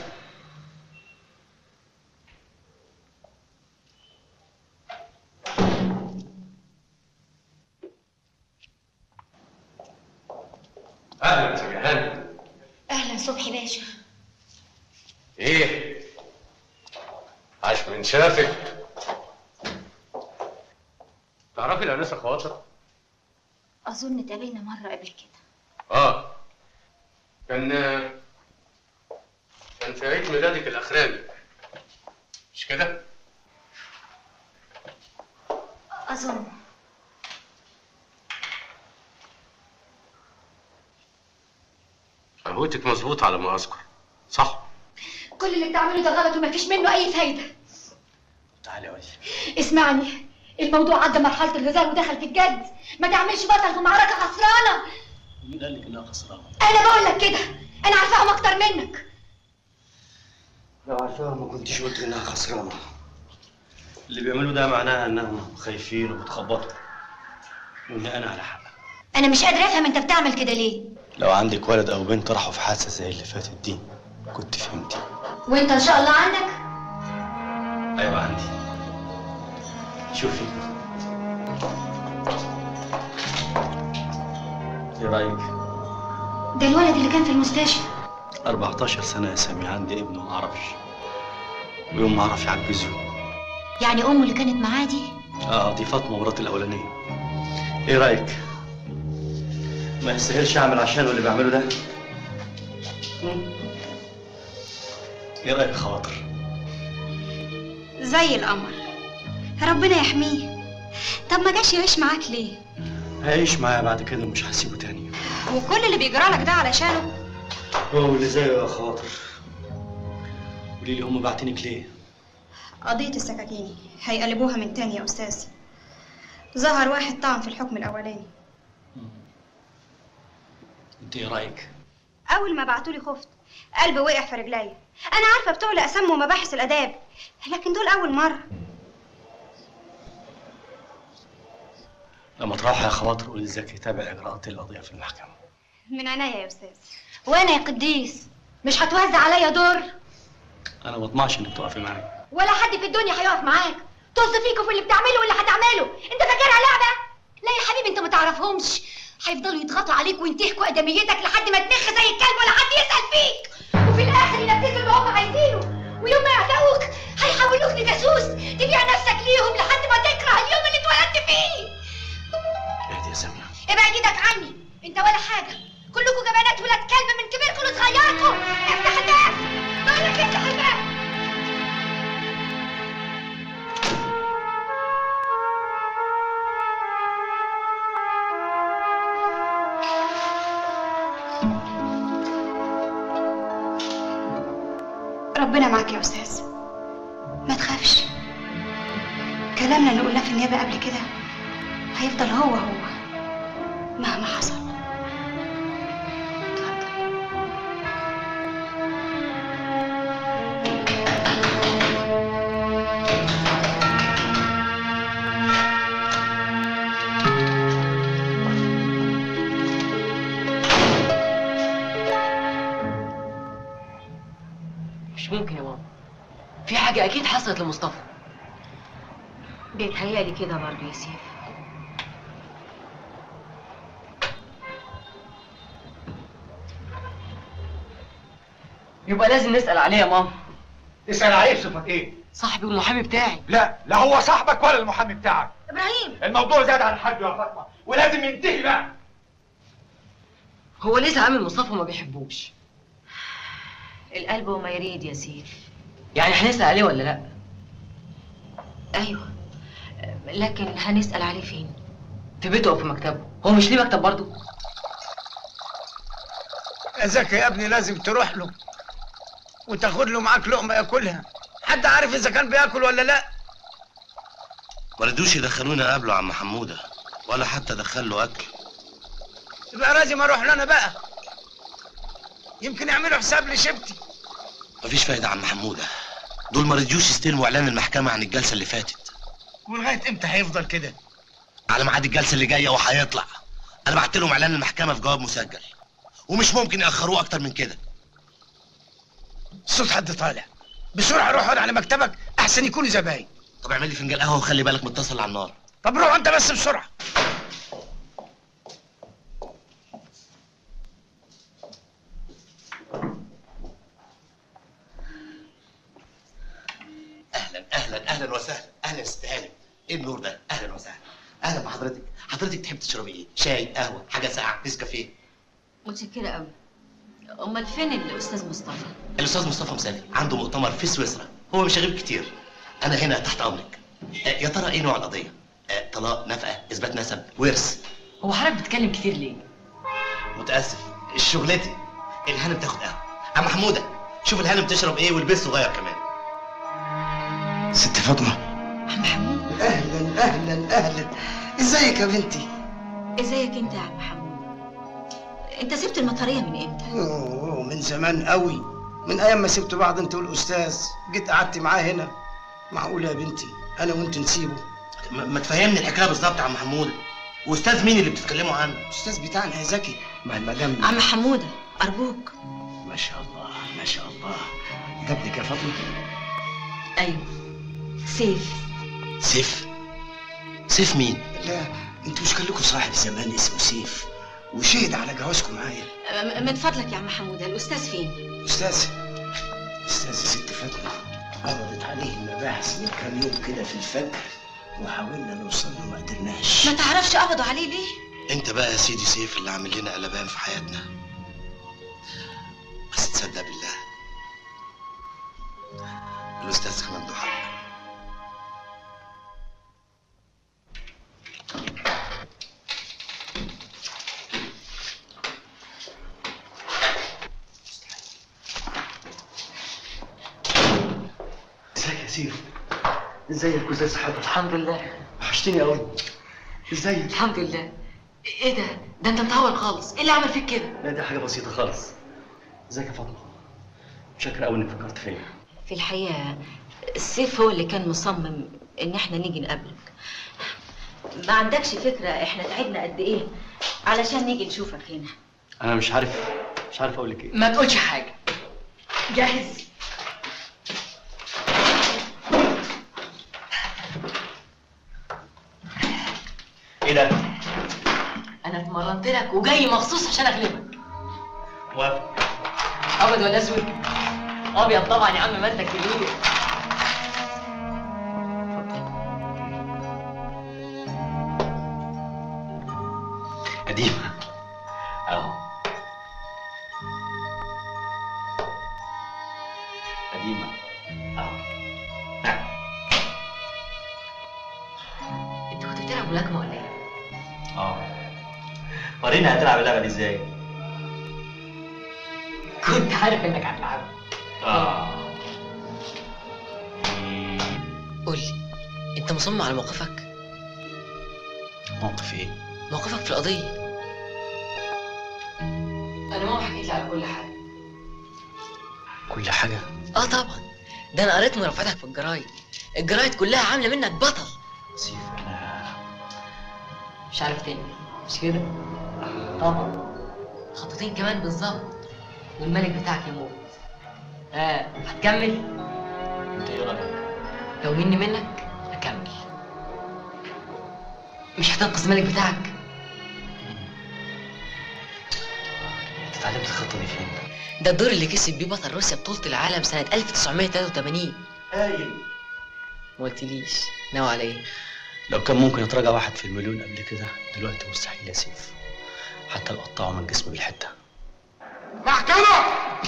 اهلا يا هاني
اهلا صبحي باشا
ايه عاش من شافك تعرفي الانسه خواطر
اظن اتقابلنا مره قبل كده
اه كان كان في عيد ميلادك الاخراني مش كده
اظن
قهوتك مظبوط على ما اذكر صح
كل اللي بتعمله ده غلط ومفيش منه اي فايده
تعالي يا ولي
اسمعني الموضوع عدى مرحله الهزار ودخل في الجد ما تعملش بطل في معركه خسرانه
مين قال لك انها خسرانه
انا بقول لك كده انا عارفاهم اكتر منك
لو عارفاها ما كنتش قلت انها خسرانه اللي بيعملوا ده معناها انهم خايفين وبتخبطوا وان انا على حق
انا مش قادره افهم انت بتعمل كده ليه
لو عندك ولد او بنت راحوا في حادثه زي اللي فاتت دي كنت فهمتي
وانت ان شاء الله عندك
ايوه عندي شوفي ايه رايك
ده الولد اللي كان في المستشفى
14 سنه يا سامي عندي ابن ما اعرفش ويوم ما اعرف يعجزه
يعني امه اللي كانت معاه دي
اه دي فاطمه مراتي الاولانيه ايه رايك ما يستاهلش اعمل عشانه اللي بعمله ده مم؟ ايه رايك خواطر
زي القمر ربنا يحميه طب ما جاش يعيش معاك ليه
هعيش معاه بعد كده ومش هسيبه تاني
وكل اللي بيجرى لك ده علشانه
هو اللي زيه يا خواطر قولي لي هم باعتينك ليه
قضية السكاكيني هيقلبوها من تاني يا أستاذ ظهر واحد طعن في الحكم الأولاني
انت ايه رايك
أول ما بعتولي خفت قلبي وقع في رجليا أنا عارفة بتوع الأسام ومباحث الآداب لكن دول أول مرة
لما تروح يا خواطر قول لزكي يتابع اجراءات القضيه في المحكمه
من عينيا يا أستاذ
وانا يا قديس مش هتوزع عليا دور
انا ما اطمعش انك تقفي معايا
ولا حد في الدنيا هيقف معاك طز فيكوا في اللي بتعمله واللي هتعمله انت فاكرها لعبه لا يا حبيبي انت ما تعرفهمش هيفضلوا يضغطوا عليك وينتهكوا ادميتك لحد ما تنخ زي الكلب ولا حد يسال فيك وفي الاخر ينفذوا اللي هم عايزينه ويوم ما يعتقوك هيحولوك لجاسوس تبيع نفسك ليهم لحد ما تكره اليوم اللي اتولدت فيه
اهدي يا ساميه
ابعد ايدك عني انت ولا حاجه كلكم جبانات ولاد كلب من كبيركم لصغيركم افتح الباب بقول لك افتح الباب
ربنا معاك يا أستاذ ما تخافش كلامنا اللي قلناه في النيابة قبل كده هيفضل هو هو مهما حصل
مش ممكن يا ماما في حاجة أكيد حصلت لمصطفى
بيتهيألي كده برضه يا سيف
يبقى لازم نسأل عليه يا ماما
تسأل عليه بصفة ايه؟
صاحبي والمحامي بتاعي
لا لا هو صاحبك ولا المحامي بتاعك
ابراهيم
الموضوع زاد عن حده يا فاطمه ولازم ينتهي بقى
هو ليه زعامل مصطفى وما بيحبوش
القلب وما يريد يا سيف
يعني هنسأل عليه ولا لا
ايوه لكن هنسأل عليه فين
في بيته أو في مكتبه هو مش ليه مكتب برضه
يا زكي يا ابني لازم تروح له وتاخد له معاك لقمه ياكلها حد عارف اذا كان بياكل ولا لا
ما رضوش يدخلوني اقابله عم حموده ولا حتى دخل له اكل
يبقى لازم اروح له انا بقى يمكن يعملوا حساب لشبتي
مفيش فايده عم حموده دول ما رضيوش يستلموا اعلان المحكمه عن الجلسه اللي فاتت
ولغايه امتى هيفضل كده
على ميعاد الجلسه اللي جايه وهيطلع انا بعت لهم اعلان المحكمه في جواب مسجل ومش ممكن ياخروه اكتر من كده
صوت حد طالع بسرعه روح اقعد على مكتبك احسن يكونوا زباين
طب اعمل لي فنجان قهوه وخلي بالك متصل على النار
طب روح انت بس بسرعه
اهلا اهلا اهلا وسهلا اهلا يا ست هانم ايه النور ده اهلا وسهلا اهلا بحضرتك حضرتك تحب تشربي ايه شاي قهوه حاجه ساقعه نسكافيه
متشكرة قوي امال فين الاستاذ مصطفى
الاستاذ مصطفى مسالي عنده مؤتمر في سويسرا هو مش غريب كتير انا هنا تحت امرك آه، يا ترى ايه نوع القضيه آه، طلاق نفقه اثبات نسب ورث
هو حضرتك بتتكلم كتير ليه
متاسف شغلتي الهانم تاخد قهوه عم حموده شوف الهانم تشرب ايه والبيت صغير كمان
ست فاطمه
اهلا اهلا اهلا ازيك يا بنتي
ازيك انت يا عم حمود انت سبت المطريه من امتى
أوه من زمان قوي من ايام ما سبت بعض انت والاستاذ جيت قعدت معاه هنا معقول يا بنتي انا وانت نسيبه
ما ما تفهمني الحكايه بالظبط يا عم حموده واستاذ مين اللي بتتكلموا عنه
الاستاذ بتاعنا يا زكي مع المدام
عم حموده ارجوك
ما شاء الله ما شاء الله ده ابنك يا فاطمه
ايوه سيف
سيف سيف مين
لا انتوا مش كان لكم صاحب زمان اسمه سيف وشهد على جوازكم معايا
م- من فضلك يا عم حموده الاستاذ فين
استاذ استاذ ست فاطمه عرضت عليه المباحث من كام يوم كده في الفجر وحاولنا نوصل له ما قدرناش
ما تعرفش قبضوا عليه ليه
انت بقى يا سيدي سيف اللي عامل لنا قلبان في حياتنا بس تصدق بالله الاستاذ كان عنده حق
ازيك يا سيف
ازيك وازاي صحتك
الحمد لله
وحشتني قوي ازيك
الحمد لله ايه ده ده انت مطول خالص ايه اللي عمل فيك كده
لا دي حاجه بسيطه خالص ازيك يا فاطمه متشكر قوي انك فكرت فيا
في الحقيقة السيف هو اللي كان مصمم ان احنا نيجي نقابلك ما عندكش فكرة احنا تعبنا قد ايه علشان نيجي نشوفك هنا
انا مش عارف مش عارف اقول لك ايه
ما تقولش حاجة جاهز
ايه ده
انا اتمرنت لك وجاي مخصوص عشان اغلبك
موافق
ابيض ولا اسود ابيض طبعا يا عم ما انت كبير
قديمه اهو قديمه اهو
انت كنت بتلعب ملاكمة ولا ايه؟
اه ورينا هتلعب اللعبه دي ازاي
كنت عارف انك هتلعبها
اه
قول لي انت مصمم على موقفك
موقف ايه
موقفك في القضية انا ماما حكيت لي على كل حاجة
كل حاجه
اه طبعا ده انا قريت مرافعتك في الجرايد الجرايد كلها عاملة منك بطل
سيف انا
مش عارف تاني مش كده؟ طبعا خطوتين كمان بالظبط والملك بتاعك يموت اه هتكمل؟
انت ايه رايك
لو مني منك اكمل مش هتنقذ الملك بتاعك
انت اتعلمت الخطه دي فين
ده الدور اللي كسب بيه بطل روسيا بطولة العالم سنة 1983
هايل
ما قلتليش ناوي على ايه؟
لو كان ممكن اتراجع واحد في المليون قبل كده دلوقتي مستحيل يا سيف حتى لو قطعوا من جسمي بالحته
محكمة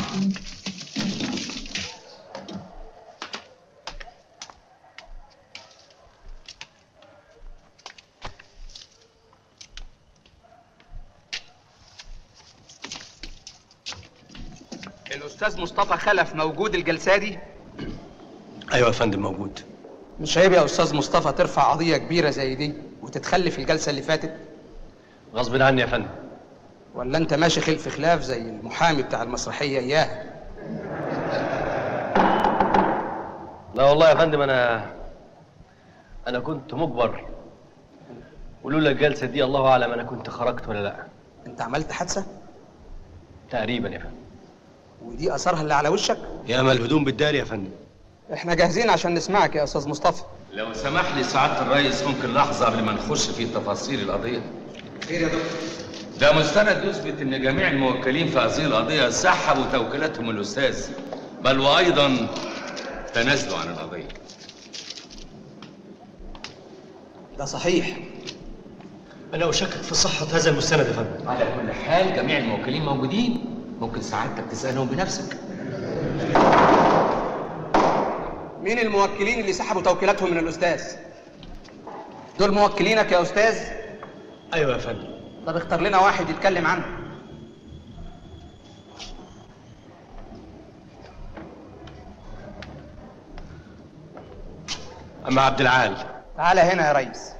الاستاذ مصطفى خلف موجود الجلسه دي
ايوه يا فندم موجود
مش عيب يا استاذ مصطفى ترفع قضيه كبيره زي دي وتتخلي في الجلسه اللي فاتت
غصب عني يا فندم
ولا انت ماشي خلف خلاف زي المحامي بتاع المسرحيه اياها
لا والله يا فندم انا انا كنت مجبر ولولا الجلسه دي الله اعلم انا كنت خرجت ولا لا
انت عملت حادثه
تقريبا يا فندم
ودي اثرها اللي على وشك
يا ما الهدوم بالدار يا فندم
احنا جاهزين عشان نسمعك يا استاذ مصطفى
لو سمح لي سعادة الرئيس ممكن لحظة قبل ما نخش في تفاصيل القضية
خير يا دكتور
ده مستند يثبت ان جميع الموكلين في هذه القضية سحبوا توكيلاتهم الاستاذ بل وايضا تنازلوا عن القضية
ده صحيح
انا اشكك في صحه هذا المستند يا فندم
على كل حال جميع الموكلين موجودين ممكن سعادتك تسألهم بنفسك
مين الموكلين اللي سحبوا توكيلاتهم من الاستاذ دول موكلينك يا استاذ
ايوه يا فندم
طب اختار لنا واحد يتكلم عنه
اما عبد العال
تعالى هنا يا ريس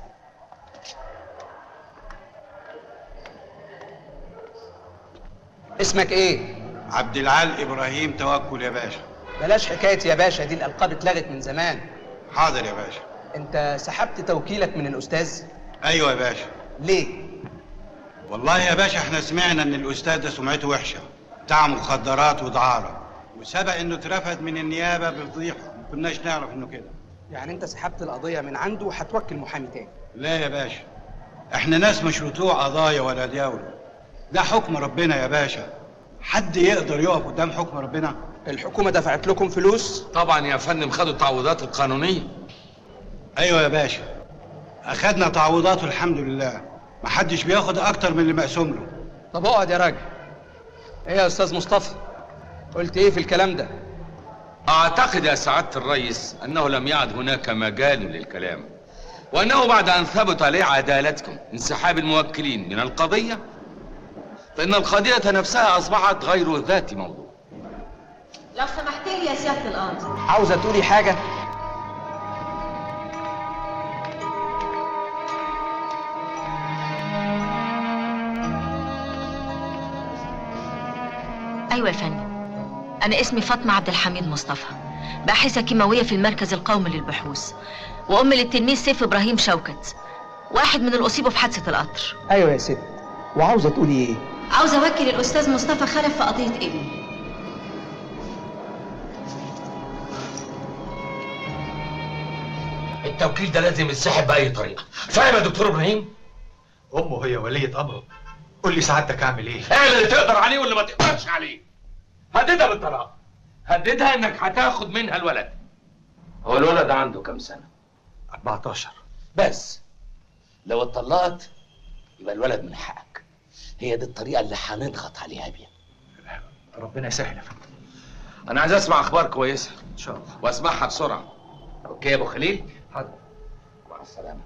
اسمك ايه
عبد العال ابراهيم توكل يا باشا
بلاش حكايه يا باشا دي الالقاب اتلغت من زمان
حاضر يا باشا
انت سحبت توكيلك من الاستاذ
ايوه يا باشا
ليه
والله يا باشا احنا سمعنا ان الاستاذ ده سمعته وحشه بتاع مخدرات ودعاره وسبق انه اترفد من النيابه بفضيحه ما كناش نعرف انه كده
يعني انت سحبت القضيه من عنده وهتوكل محامي تاني
لا يا باشا احنا ناس مش بتوع قضايا ولا دياوله ده حكم ربنا يا باشا حد يقدر يقف قدام حكم ربنا
الحكومه دفعت لكم فلوس
طبعا يا فندم خدوا التعويضات القانونية
ايوه يا باشا اخدنا تعويضات والحمد لله محدش بياخد اكتر من اللي مقسوم له
طب اقعد يا راجل ايه يا استاذ مصطفى قلت ايه في الكلام ده
أعتقد يا سعادة الرئيس أنه لم يعد هناك مجال للكلام وأنه بعد أن ثبت عليه عدالتكم انسحاب الموكلين من القضية فإن القضية نفسها أصبحت غير ذات موضوع
لو سمحت لي يا سيادة القاضي
عاوزه تقولي حاجه
ايوه يا فندم انا اسمي فاطمه عبد الحميد مصطفى باحثه كيماويه في المركز القومي للبحوث وام للتلميذ سيف ابراهيم شوكت واحد من اللي اصيبوا في حادثه القطر
ايوه يا ست وعاوزه تقولي ايه
عاوزه اوكل الاستاذ مصطفى خلف في قضيه ابني
التوكيل ده لازم يتسحب باي طريقه فاهم يا دكتور ابراهيم
امه هي وليه امره قول لي سعادتك اعمل ايه
اعمل اللي تقدر عليه واللي ما تقدرش عليه هددها بالطلاق هددها انك هتاخد منها الولد هو الولد عنده كام سنه
14
بس لو اتطلقت يبقى الولد من حقك هي دي الطريقه اللي هنضغط عليها بيها
ربنا يسهل يا فندم
انا عايز اسمع اخبار كويسه
ان شاء الله
واسمعها بسرعه اوكي يا ابو خليل
حاضر
مع السلامه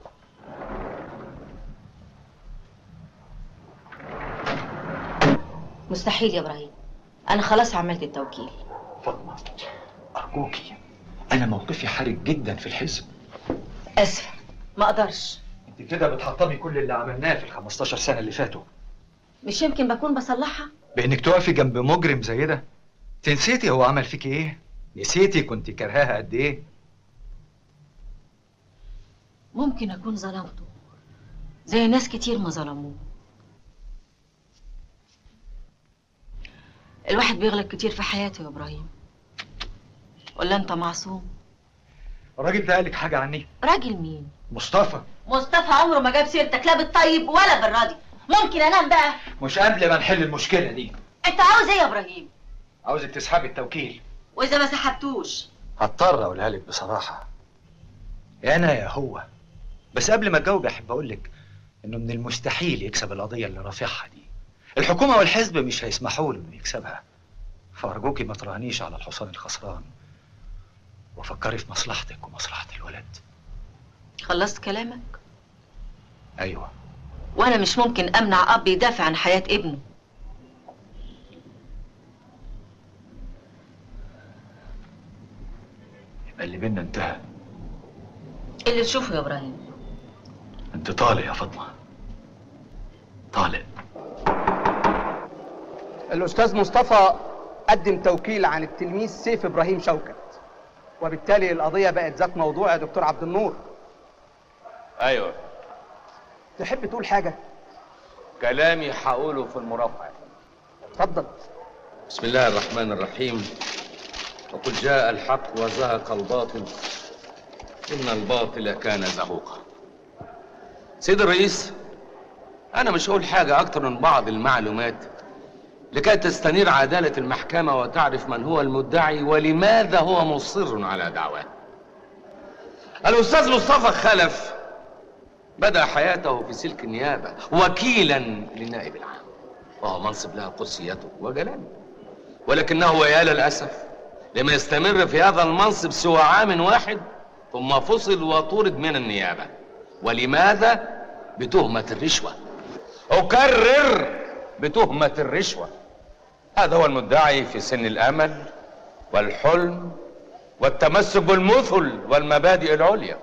مستحيل يا ابراهيم انا خلاص عملت التوكيل
فاطمه ارجوكي انا موقفي حرج جدا في الحزب
اسفه ما اقدرش
انت كده بتحطمي كل اللي عملناه في ال 15 سنه اللي فاتوا
مش يمكن بكون بصلحها
بانك تقفي جنب مجرم زي ده انت نسيتي هو عمل فيكي ايه نسيتي كنت كرهاها قد ايه
ممكن اكون ظلمته زي ناس كتير ما ظلموه الواحد بيغلط كتير في حياته يا ابراهيم ولا انت معصوم
الراجل ده قالك حاجه عني
راجل مين
مصطفى
مصطفى عمره ما جاب سيرتك لا بالطيب ولا بالراضي ممكن انام بقى
مش قبل ما نحل المشكله دي
انت عاوز ايه يا ابراهيم
عاوزك تسحبي التوكيل
واذا ما سحبتوش
هضطر اقولها لك بصراحه يا انا يا هو بس قبل ما تجاوب احب اقول لك انه من المستحيل يكسب القضيه اللي رافعها دي الحكومه والحزب مش هيسمحوا له انه يكسبها فارجوكي ما تراهنيش على الحصان الخسران وفكري في مصلحتك ومصلحه الولد
خلصت كلامك
ايوه
وانا مش ممكن امنع اب يدافع عن حياه ابنه
يبقى اللي بينا انتهى
اللي تشوفه يا ابراهيم
انت طالق يا فاطمه طالق
الأستاذ مصطفى قدم توكيل عن التلميذ سيف إبراهيم شوكت وبالتالي القضية بقت ذات موضوع يا دكتور عبد النور
ايوه
تحب تقول حاجة؟
كلامي هقوله في المرافعه
اتفضل
بسم الله الرحمن الرحيم وقل جاء الحق وزهق الباطل إن الباطل كان زهوقا سيد الرئيس أنا مش هقول حاجة أكتر من بعض المعلومات لكي تستنير عدالة المحكمة وتعرف من هو المدعي ولماذا هو مصر على دعواه الأستاذ مصطفى خلف بدأ حياته في سلك النيابة وكيلا للنائب العام وهو منصب له قدسيته وجلاله ولكنه ويا للأسف لم يستمر في هذا المنصب سوى عام واحد ثم فصل وطرد من النيابة ولماذا؟ بتهمة الرشوة أكرر بتهمة الرشوة هذا هو المدعي في سن الأمل والحلم والتمسك بالمثل والمبادئ العليا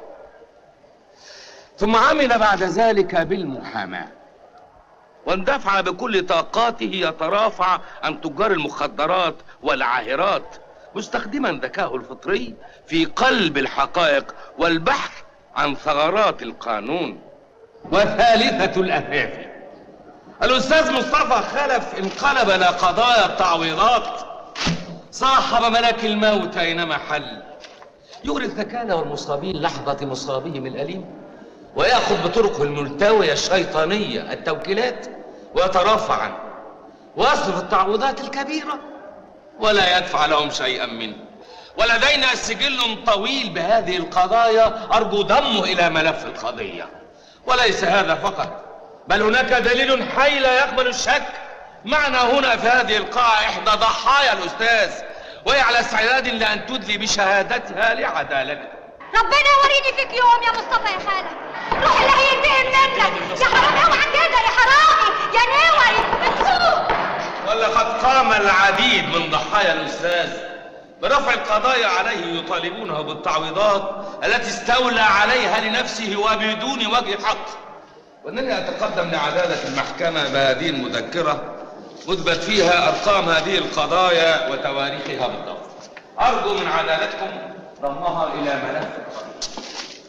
ثم عمل بعد ذلك بالمحاماه واندفع بكل طاقاته يترافع عن تجار المخدرات والعاهرات مستخدما ذكاءه الفطري في قلب الحقائق والبحث عن ثغرات القانون وثالثة الأهداف الأستاذ مصطفى خلف انقلب إلى قضايا التعويضات صاحب ملك الموت أينما حل يغري الثكالى والمصابين لحظة مصابهم الأليم ويأخذ بطرقه الملتوية الشيطانية التوكيلات ويترافع عنه ويصرف التعويضات الكبيرة ولا يدفع لهم شيئا منه ولدينا سجل طويل بهذه القضايا أرجو ضمه إلى ملف القضية وليس هذا فقط بل هناك دليل حي لا يقبل الشك معنا هنا في هذه القاعة إحدى ضحايا الأستاذ وهي على استعداد لأن تدلي بشهادتها لعدالته
ربنا يوريني فيك يوم يا مصطفى يا خالد روح اللي هينتقم منك يا حرامي اوعى كده يا حرامي يا نوري بتسوق
ولقد قام العديد من ضحايا الأستاذ برفع القضايا عليه يطالبونه بالتعويضات التي استولى عليها لنفسه وبدون وجه حق وانني اتقدم لعداله المحكمه بهذه المذكره مثبت فيها أرقام هذه القضايا وتواريخها بالضبط أرجو من عدالتكم ضمها إلى ملف القضية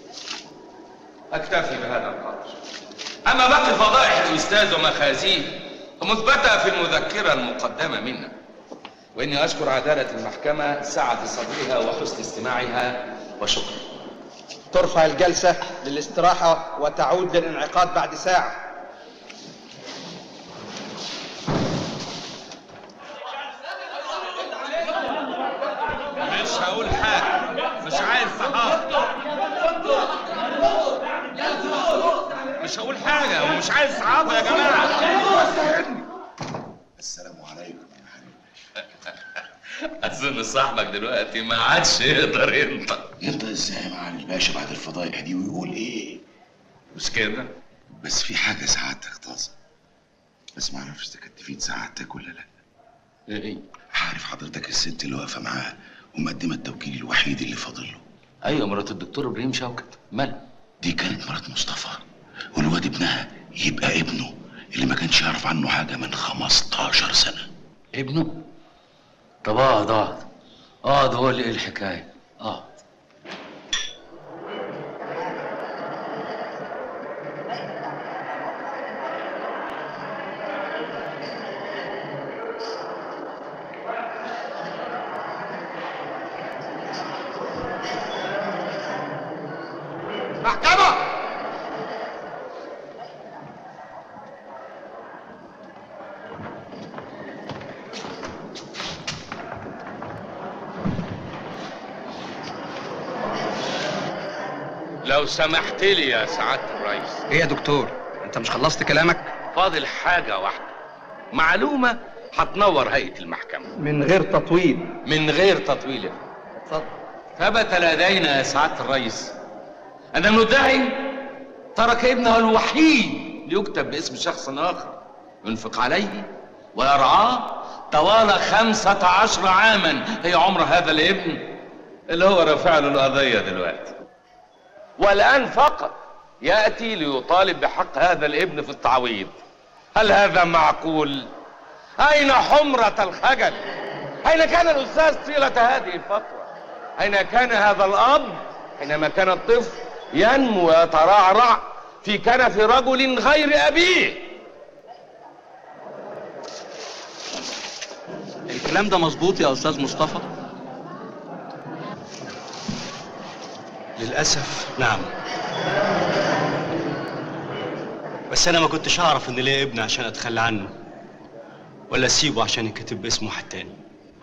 أكتفي بهذا القدر أما باقي فضائح الأستاذ ومخازيه فمثبتة في المذكرة المقدمة منا وإني أشكر عدالة المحكمة سعة صدرها وحسن استماعها وشكرا
ترفع الجلسة للاستراحة وتعود للانعقاد بعد ساعة
مش هقول حاجة مش عايز صحافة مش هقول حاجة ومش عايز صحافة يا جماعة
السلام عليكم
أظن صاحبك دلوقتي ما عادش يقدر ينطق
ينطق ازاي يا معالي الباشا بعد الفضايح دي ويقول ايه
مش كده
بس في حاجه سعادتك طازه بس ما اعرفش اذا كانت تفيد سعادتك ولا لا
ايه
عارف حضرتك الست اللي واقفه معاه ومقدمه التوكيل الوحيد اللي فاضل له
ايوه مرات الدكتور ابراهيم شوكت مالها
دي كانت مرات مصطفى والواد ابنها يبقى ابنه اللي ما كانش يعرف عنه حاجه من 15 سنه
ابنه طب اقعد اقعد اقعد هو اللي ايه الحكايه اقعد
محكمة
لو سمحت لي يا سعاده الرئيس
ايه يا دكتور انت مش خلصت كلامك
فاضل حاجه واحده معلومه هتنور هيئه المحكمه
من غير تطويل
من غير تطويل
اتفضل
ثبت لدينا يا سعاده الرئيس ان المدعي ترك ابنه الوحيد ليكتب باسم شخص اخر ينفق عليه ويرعاه طوال خمسة عشر عاما هي عمر هذا الابن اللي هو رافع له القضية دلوقتي والآن فقط يأتي ليطالب بحق هذا الابن في التعويض هل هذا معقول؟ أين حمرة الخجل؟ أين كان الأستاذ طيلة هذه الفترة؟ أين كان هذا الأب حينما كان الطفل ينمو ويترعرع في كنف رجل غير أبيه؟
الكلام ده مظبوط يا استاذ مصطفى
للأسف نعم بس أنا ما كنتش أعرف إن ليا ابن عشان أتخلى عنه ولا أسيبه عشان يكتب باسم واحد تاني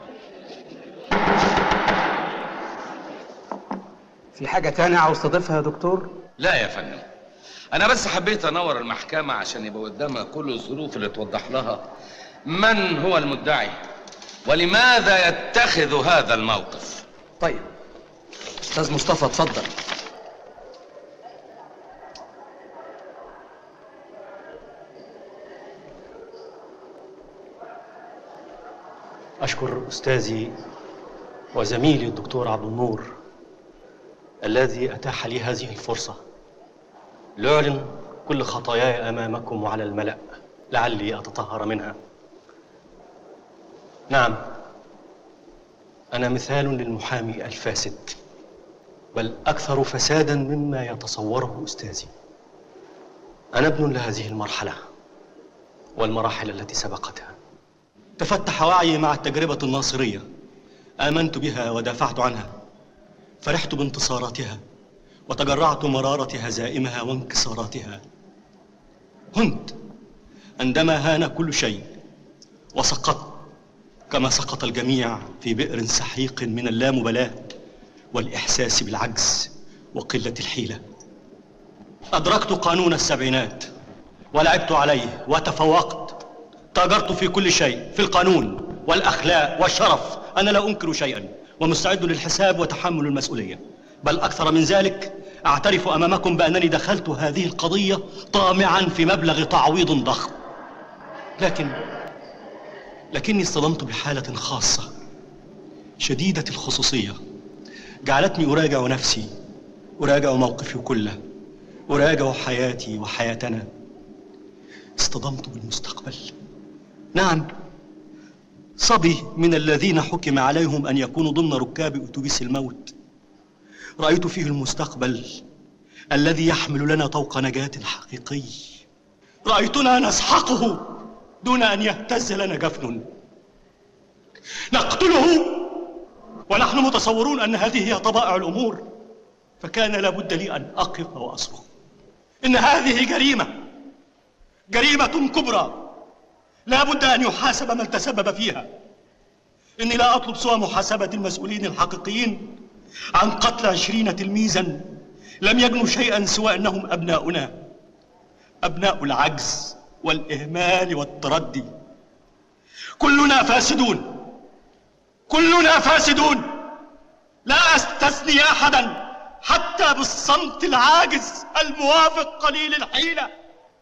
في حاجة تانية عاوز تضيفها يا دكتور
لا يا فندم انا بس حبيت انور المحكمة عشان يبقى قدامها كل الظروف اللي توضح لها من هو المدعي ولماذا يتخذ هذا الموقف
طيب استاذ مصطفى اتفضل
أشكر أستاذي وزميلي الدكتور عبد النور الذي أتاح لي هذه الفرصة لأعلن كل خطاياي أمامكم وعلى الملأ لعلي أتطهر منها نعم أنا مثال للمحامي الفاسد بل أكثر فسادا مما يتصوره أستاذي أنا ابن لهذه المرحلة والمراحل التي سبقتها تفتح وعيي مع التجربة الناصرية آمنت بها ودافعت عنها فرحت بانتصاراتها وتجرعت مرارة هزائمها وانكساراتها هنت عندما هان كل شيء وسقطت كما سقط الجميع في بئر سحيق من اللامبالاة والإحساس بالعجز وقلة الحيلة أدركت قانون السبعينات ولعبت عليه وتفوقت تاجرت في كل شيء في القانون والأخلاق والشرف أنا لا أنكر شيئا ومستعد للحساب وتحمل المسؤولية بل أكثر من ذلك أعترف أمامكم بأنني دخلت هذه القضية طامعا في مبلغ تعويض ضخم لكن لكني اصطدمت بحالة خاصة شديدة الخصوصية جعلتني أراجع نفسي أراجع موقفي كله أراجع حياتي وحياتنا اصطدمت بالمستقبل نعم صبي من الذين حكم عليهم أن يكونوا ضمن ركاب أتوبيس الموت رأيت فيه المستقبل الذي يحمل لنا طوق نجاة حقيقي رأيتنا نسحقه دون أن يهتز لنا جفن نقتله ونحن متصورون أن هذه هي طبائع الأمور فكان لابد لي أن أقف وأصرخ إن هذه جريمة جريمة كبرى لا بد أن يحاسب من تسبب فيها إني لا أطلب سوى محاسبة المسؤولين الحقيقيين عن قتل عشرين تلميذا لم يجنوا شيئا سوى أنهم أبناؤنا أبناء العجز والإهمال والتردي كلنا فاسدون كلنا فاسدون لا أستثني أحدا حتى بالصمت العاجز الموافق قليل الحيلة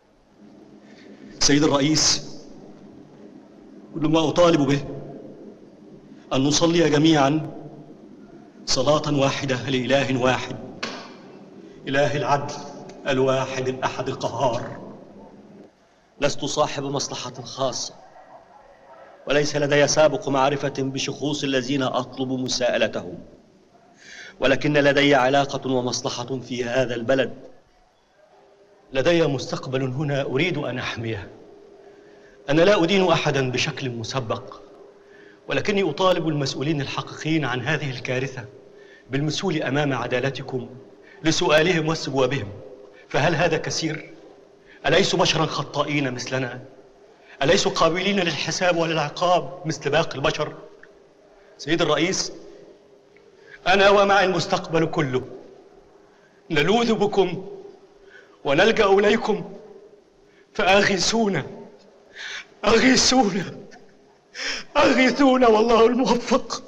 سيد الرئيس كل ما أطالب به أن نصلي جميعا صلاة واحدة لإله واحد إله العدل الواحد الأحد القهار لست صاحب مصلحة خاصة وليس لدي سابق معرفة بشخوص الذين أطلب مساءلتهم ولكن لدي علاقة ومصلحة في هذا البلد لدي مستقبل هنا أريد أن أحميه أنا لا أدين أحدا بشكل مسبق ولكني أطالب المسؤولين الحقيقيين عن هذه الكارثة بالمسؤول أمام عدالتكم لسؤالهم واستجوابهم فهل هذا كثير؟ أليسوا بشرا خطائين مثلنا؟ أليسوا قابلين للحساب وللعقاب مثل باقي البشر؟ سيد الرئيس أنا ومع المستقبل كله نلوذ بكم ونلجأ إليكم فأغيثونا أغيثونا أغيثونا والله الموفق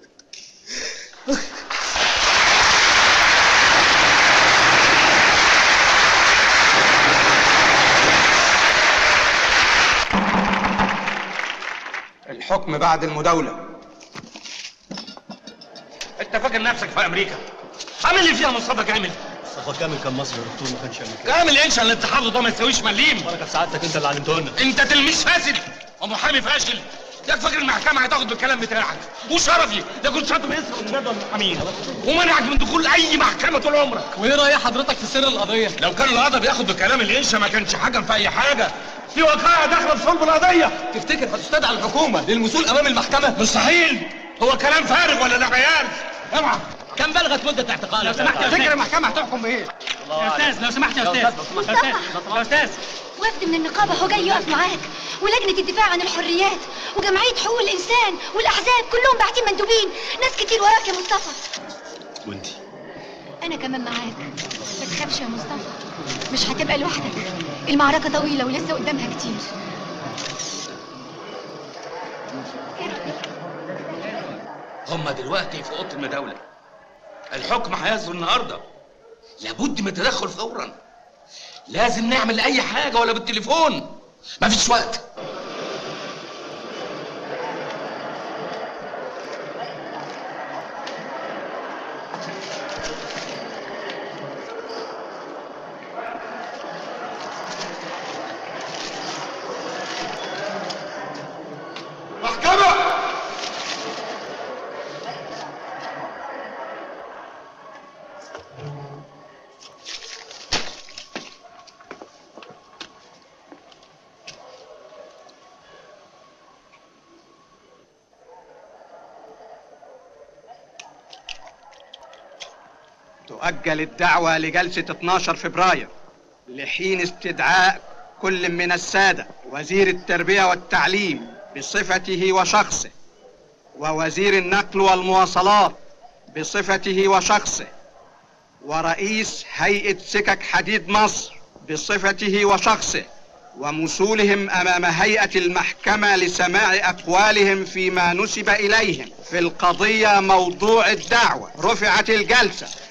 الحكم بعد المداولة
انت فاكر نفسك في امريكا عامل اللي فيها مصطفى كامل
مصطفى كامل كان مصري يا دكتور ما كانش امريكي
كامل انشا اللي انت حافظه ده ما يساويش مليم
بركه سعادتك انت اللي علمته لنا
انت تلميذ فاسد ومحامي فاشل ياك فاكر المحكمه هتاخد بالكلام بتاعك وشرفي ده كنت شاطر يسرق من جدول المحامين ومنعك من دخول اي محكمه طول عمرك
وايه راي حضرتك في سر القضيه
لو كان القضا بياخد بكلام الانشا ما كانش حكم في اي حاجه في وقائع داخله في صلب القضيه
تفتكر هتستدعي الحكومه للوصول امام المحكمه
مستحيل هو كلام فارغ ولا ده عيال اوعى
كم بلغت مده اعتقالك
لو سمحت يا
تفتكر
أستاذ.
المحكمه هتحكم بايه
يا استاذ لو سمحت يا استاذ يا استاذ يا استاذ
وفد من النقابة هو جاي يقف معاك ولجنة الدفاع عن الحريات وجمعية حقوق الإنسان والأحزاب كلهم باعتين مندوبين ناس كتير وراك يا مصطفى
وانت
أنا كمان معاك ما تخافش يا مصطفى مش هتبقى لوحدك المعركة طويلة ولسه قدامها كتير
هم دلوقتي في اوضه المداوله الحكم هيصدر النهارده لابد من التدخل فورا لازم نعمل اي حاجه ولا بالتليفون مفيش وقت
محكمة
تؤجل الدعوة لجلسة 12 فبراير لحين استدعاء كل من السادة وزير التربية والتعليم بصفته وشخصه ووزير النقل والمواصلات بصفته وشخصه ورئيس هيئة سكك حديد مصر بصفته وشخصه ومثولهم امام هيئه المحكمه لسماع اقوالهم فيما نسب اليهم في القضيه موضوع الدعوه رفعت الجلسه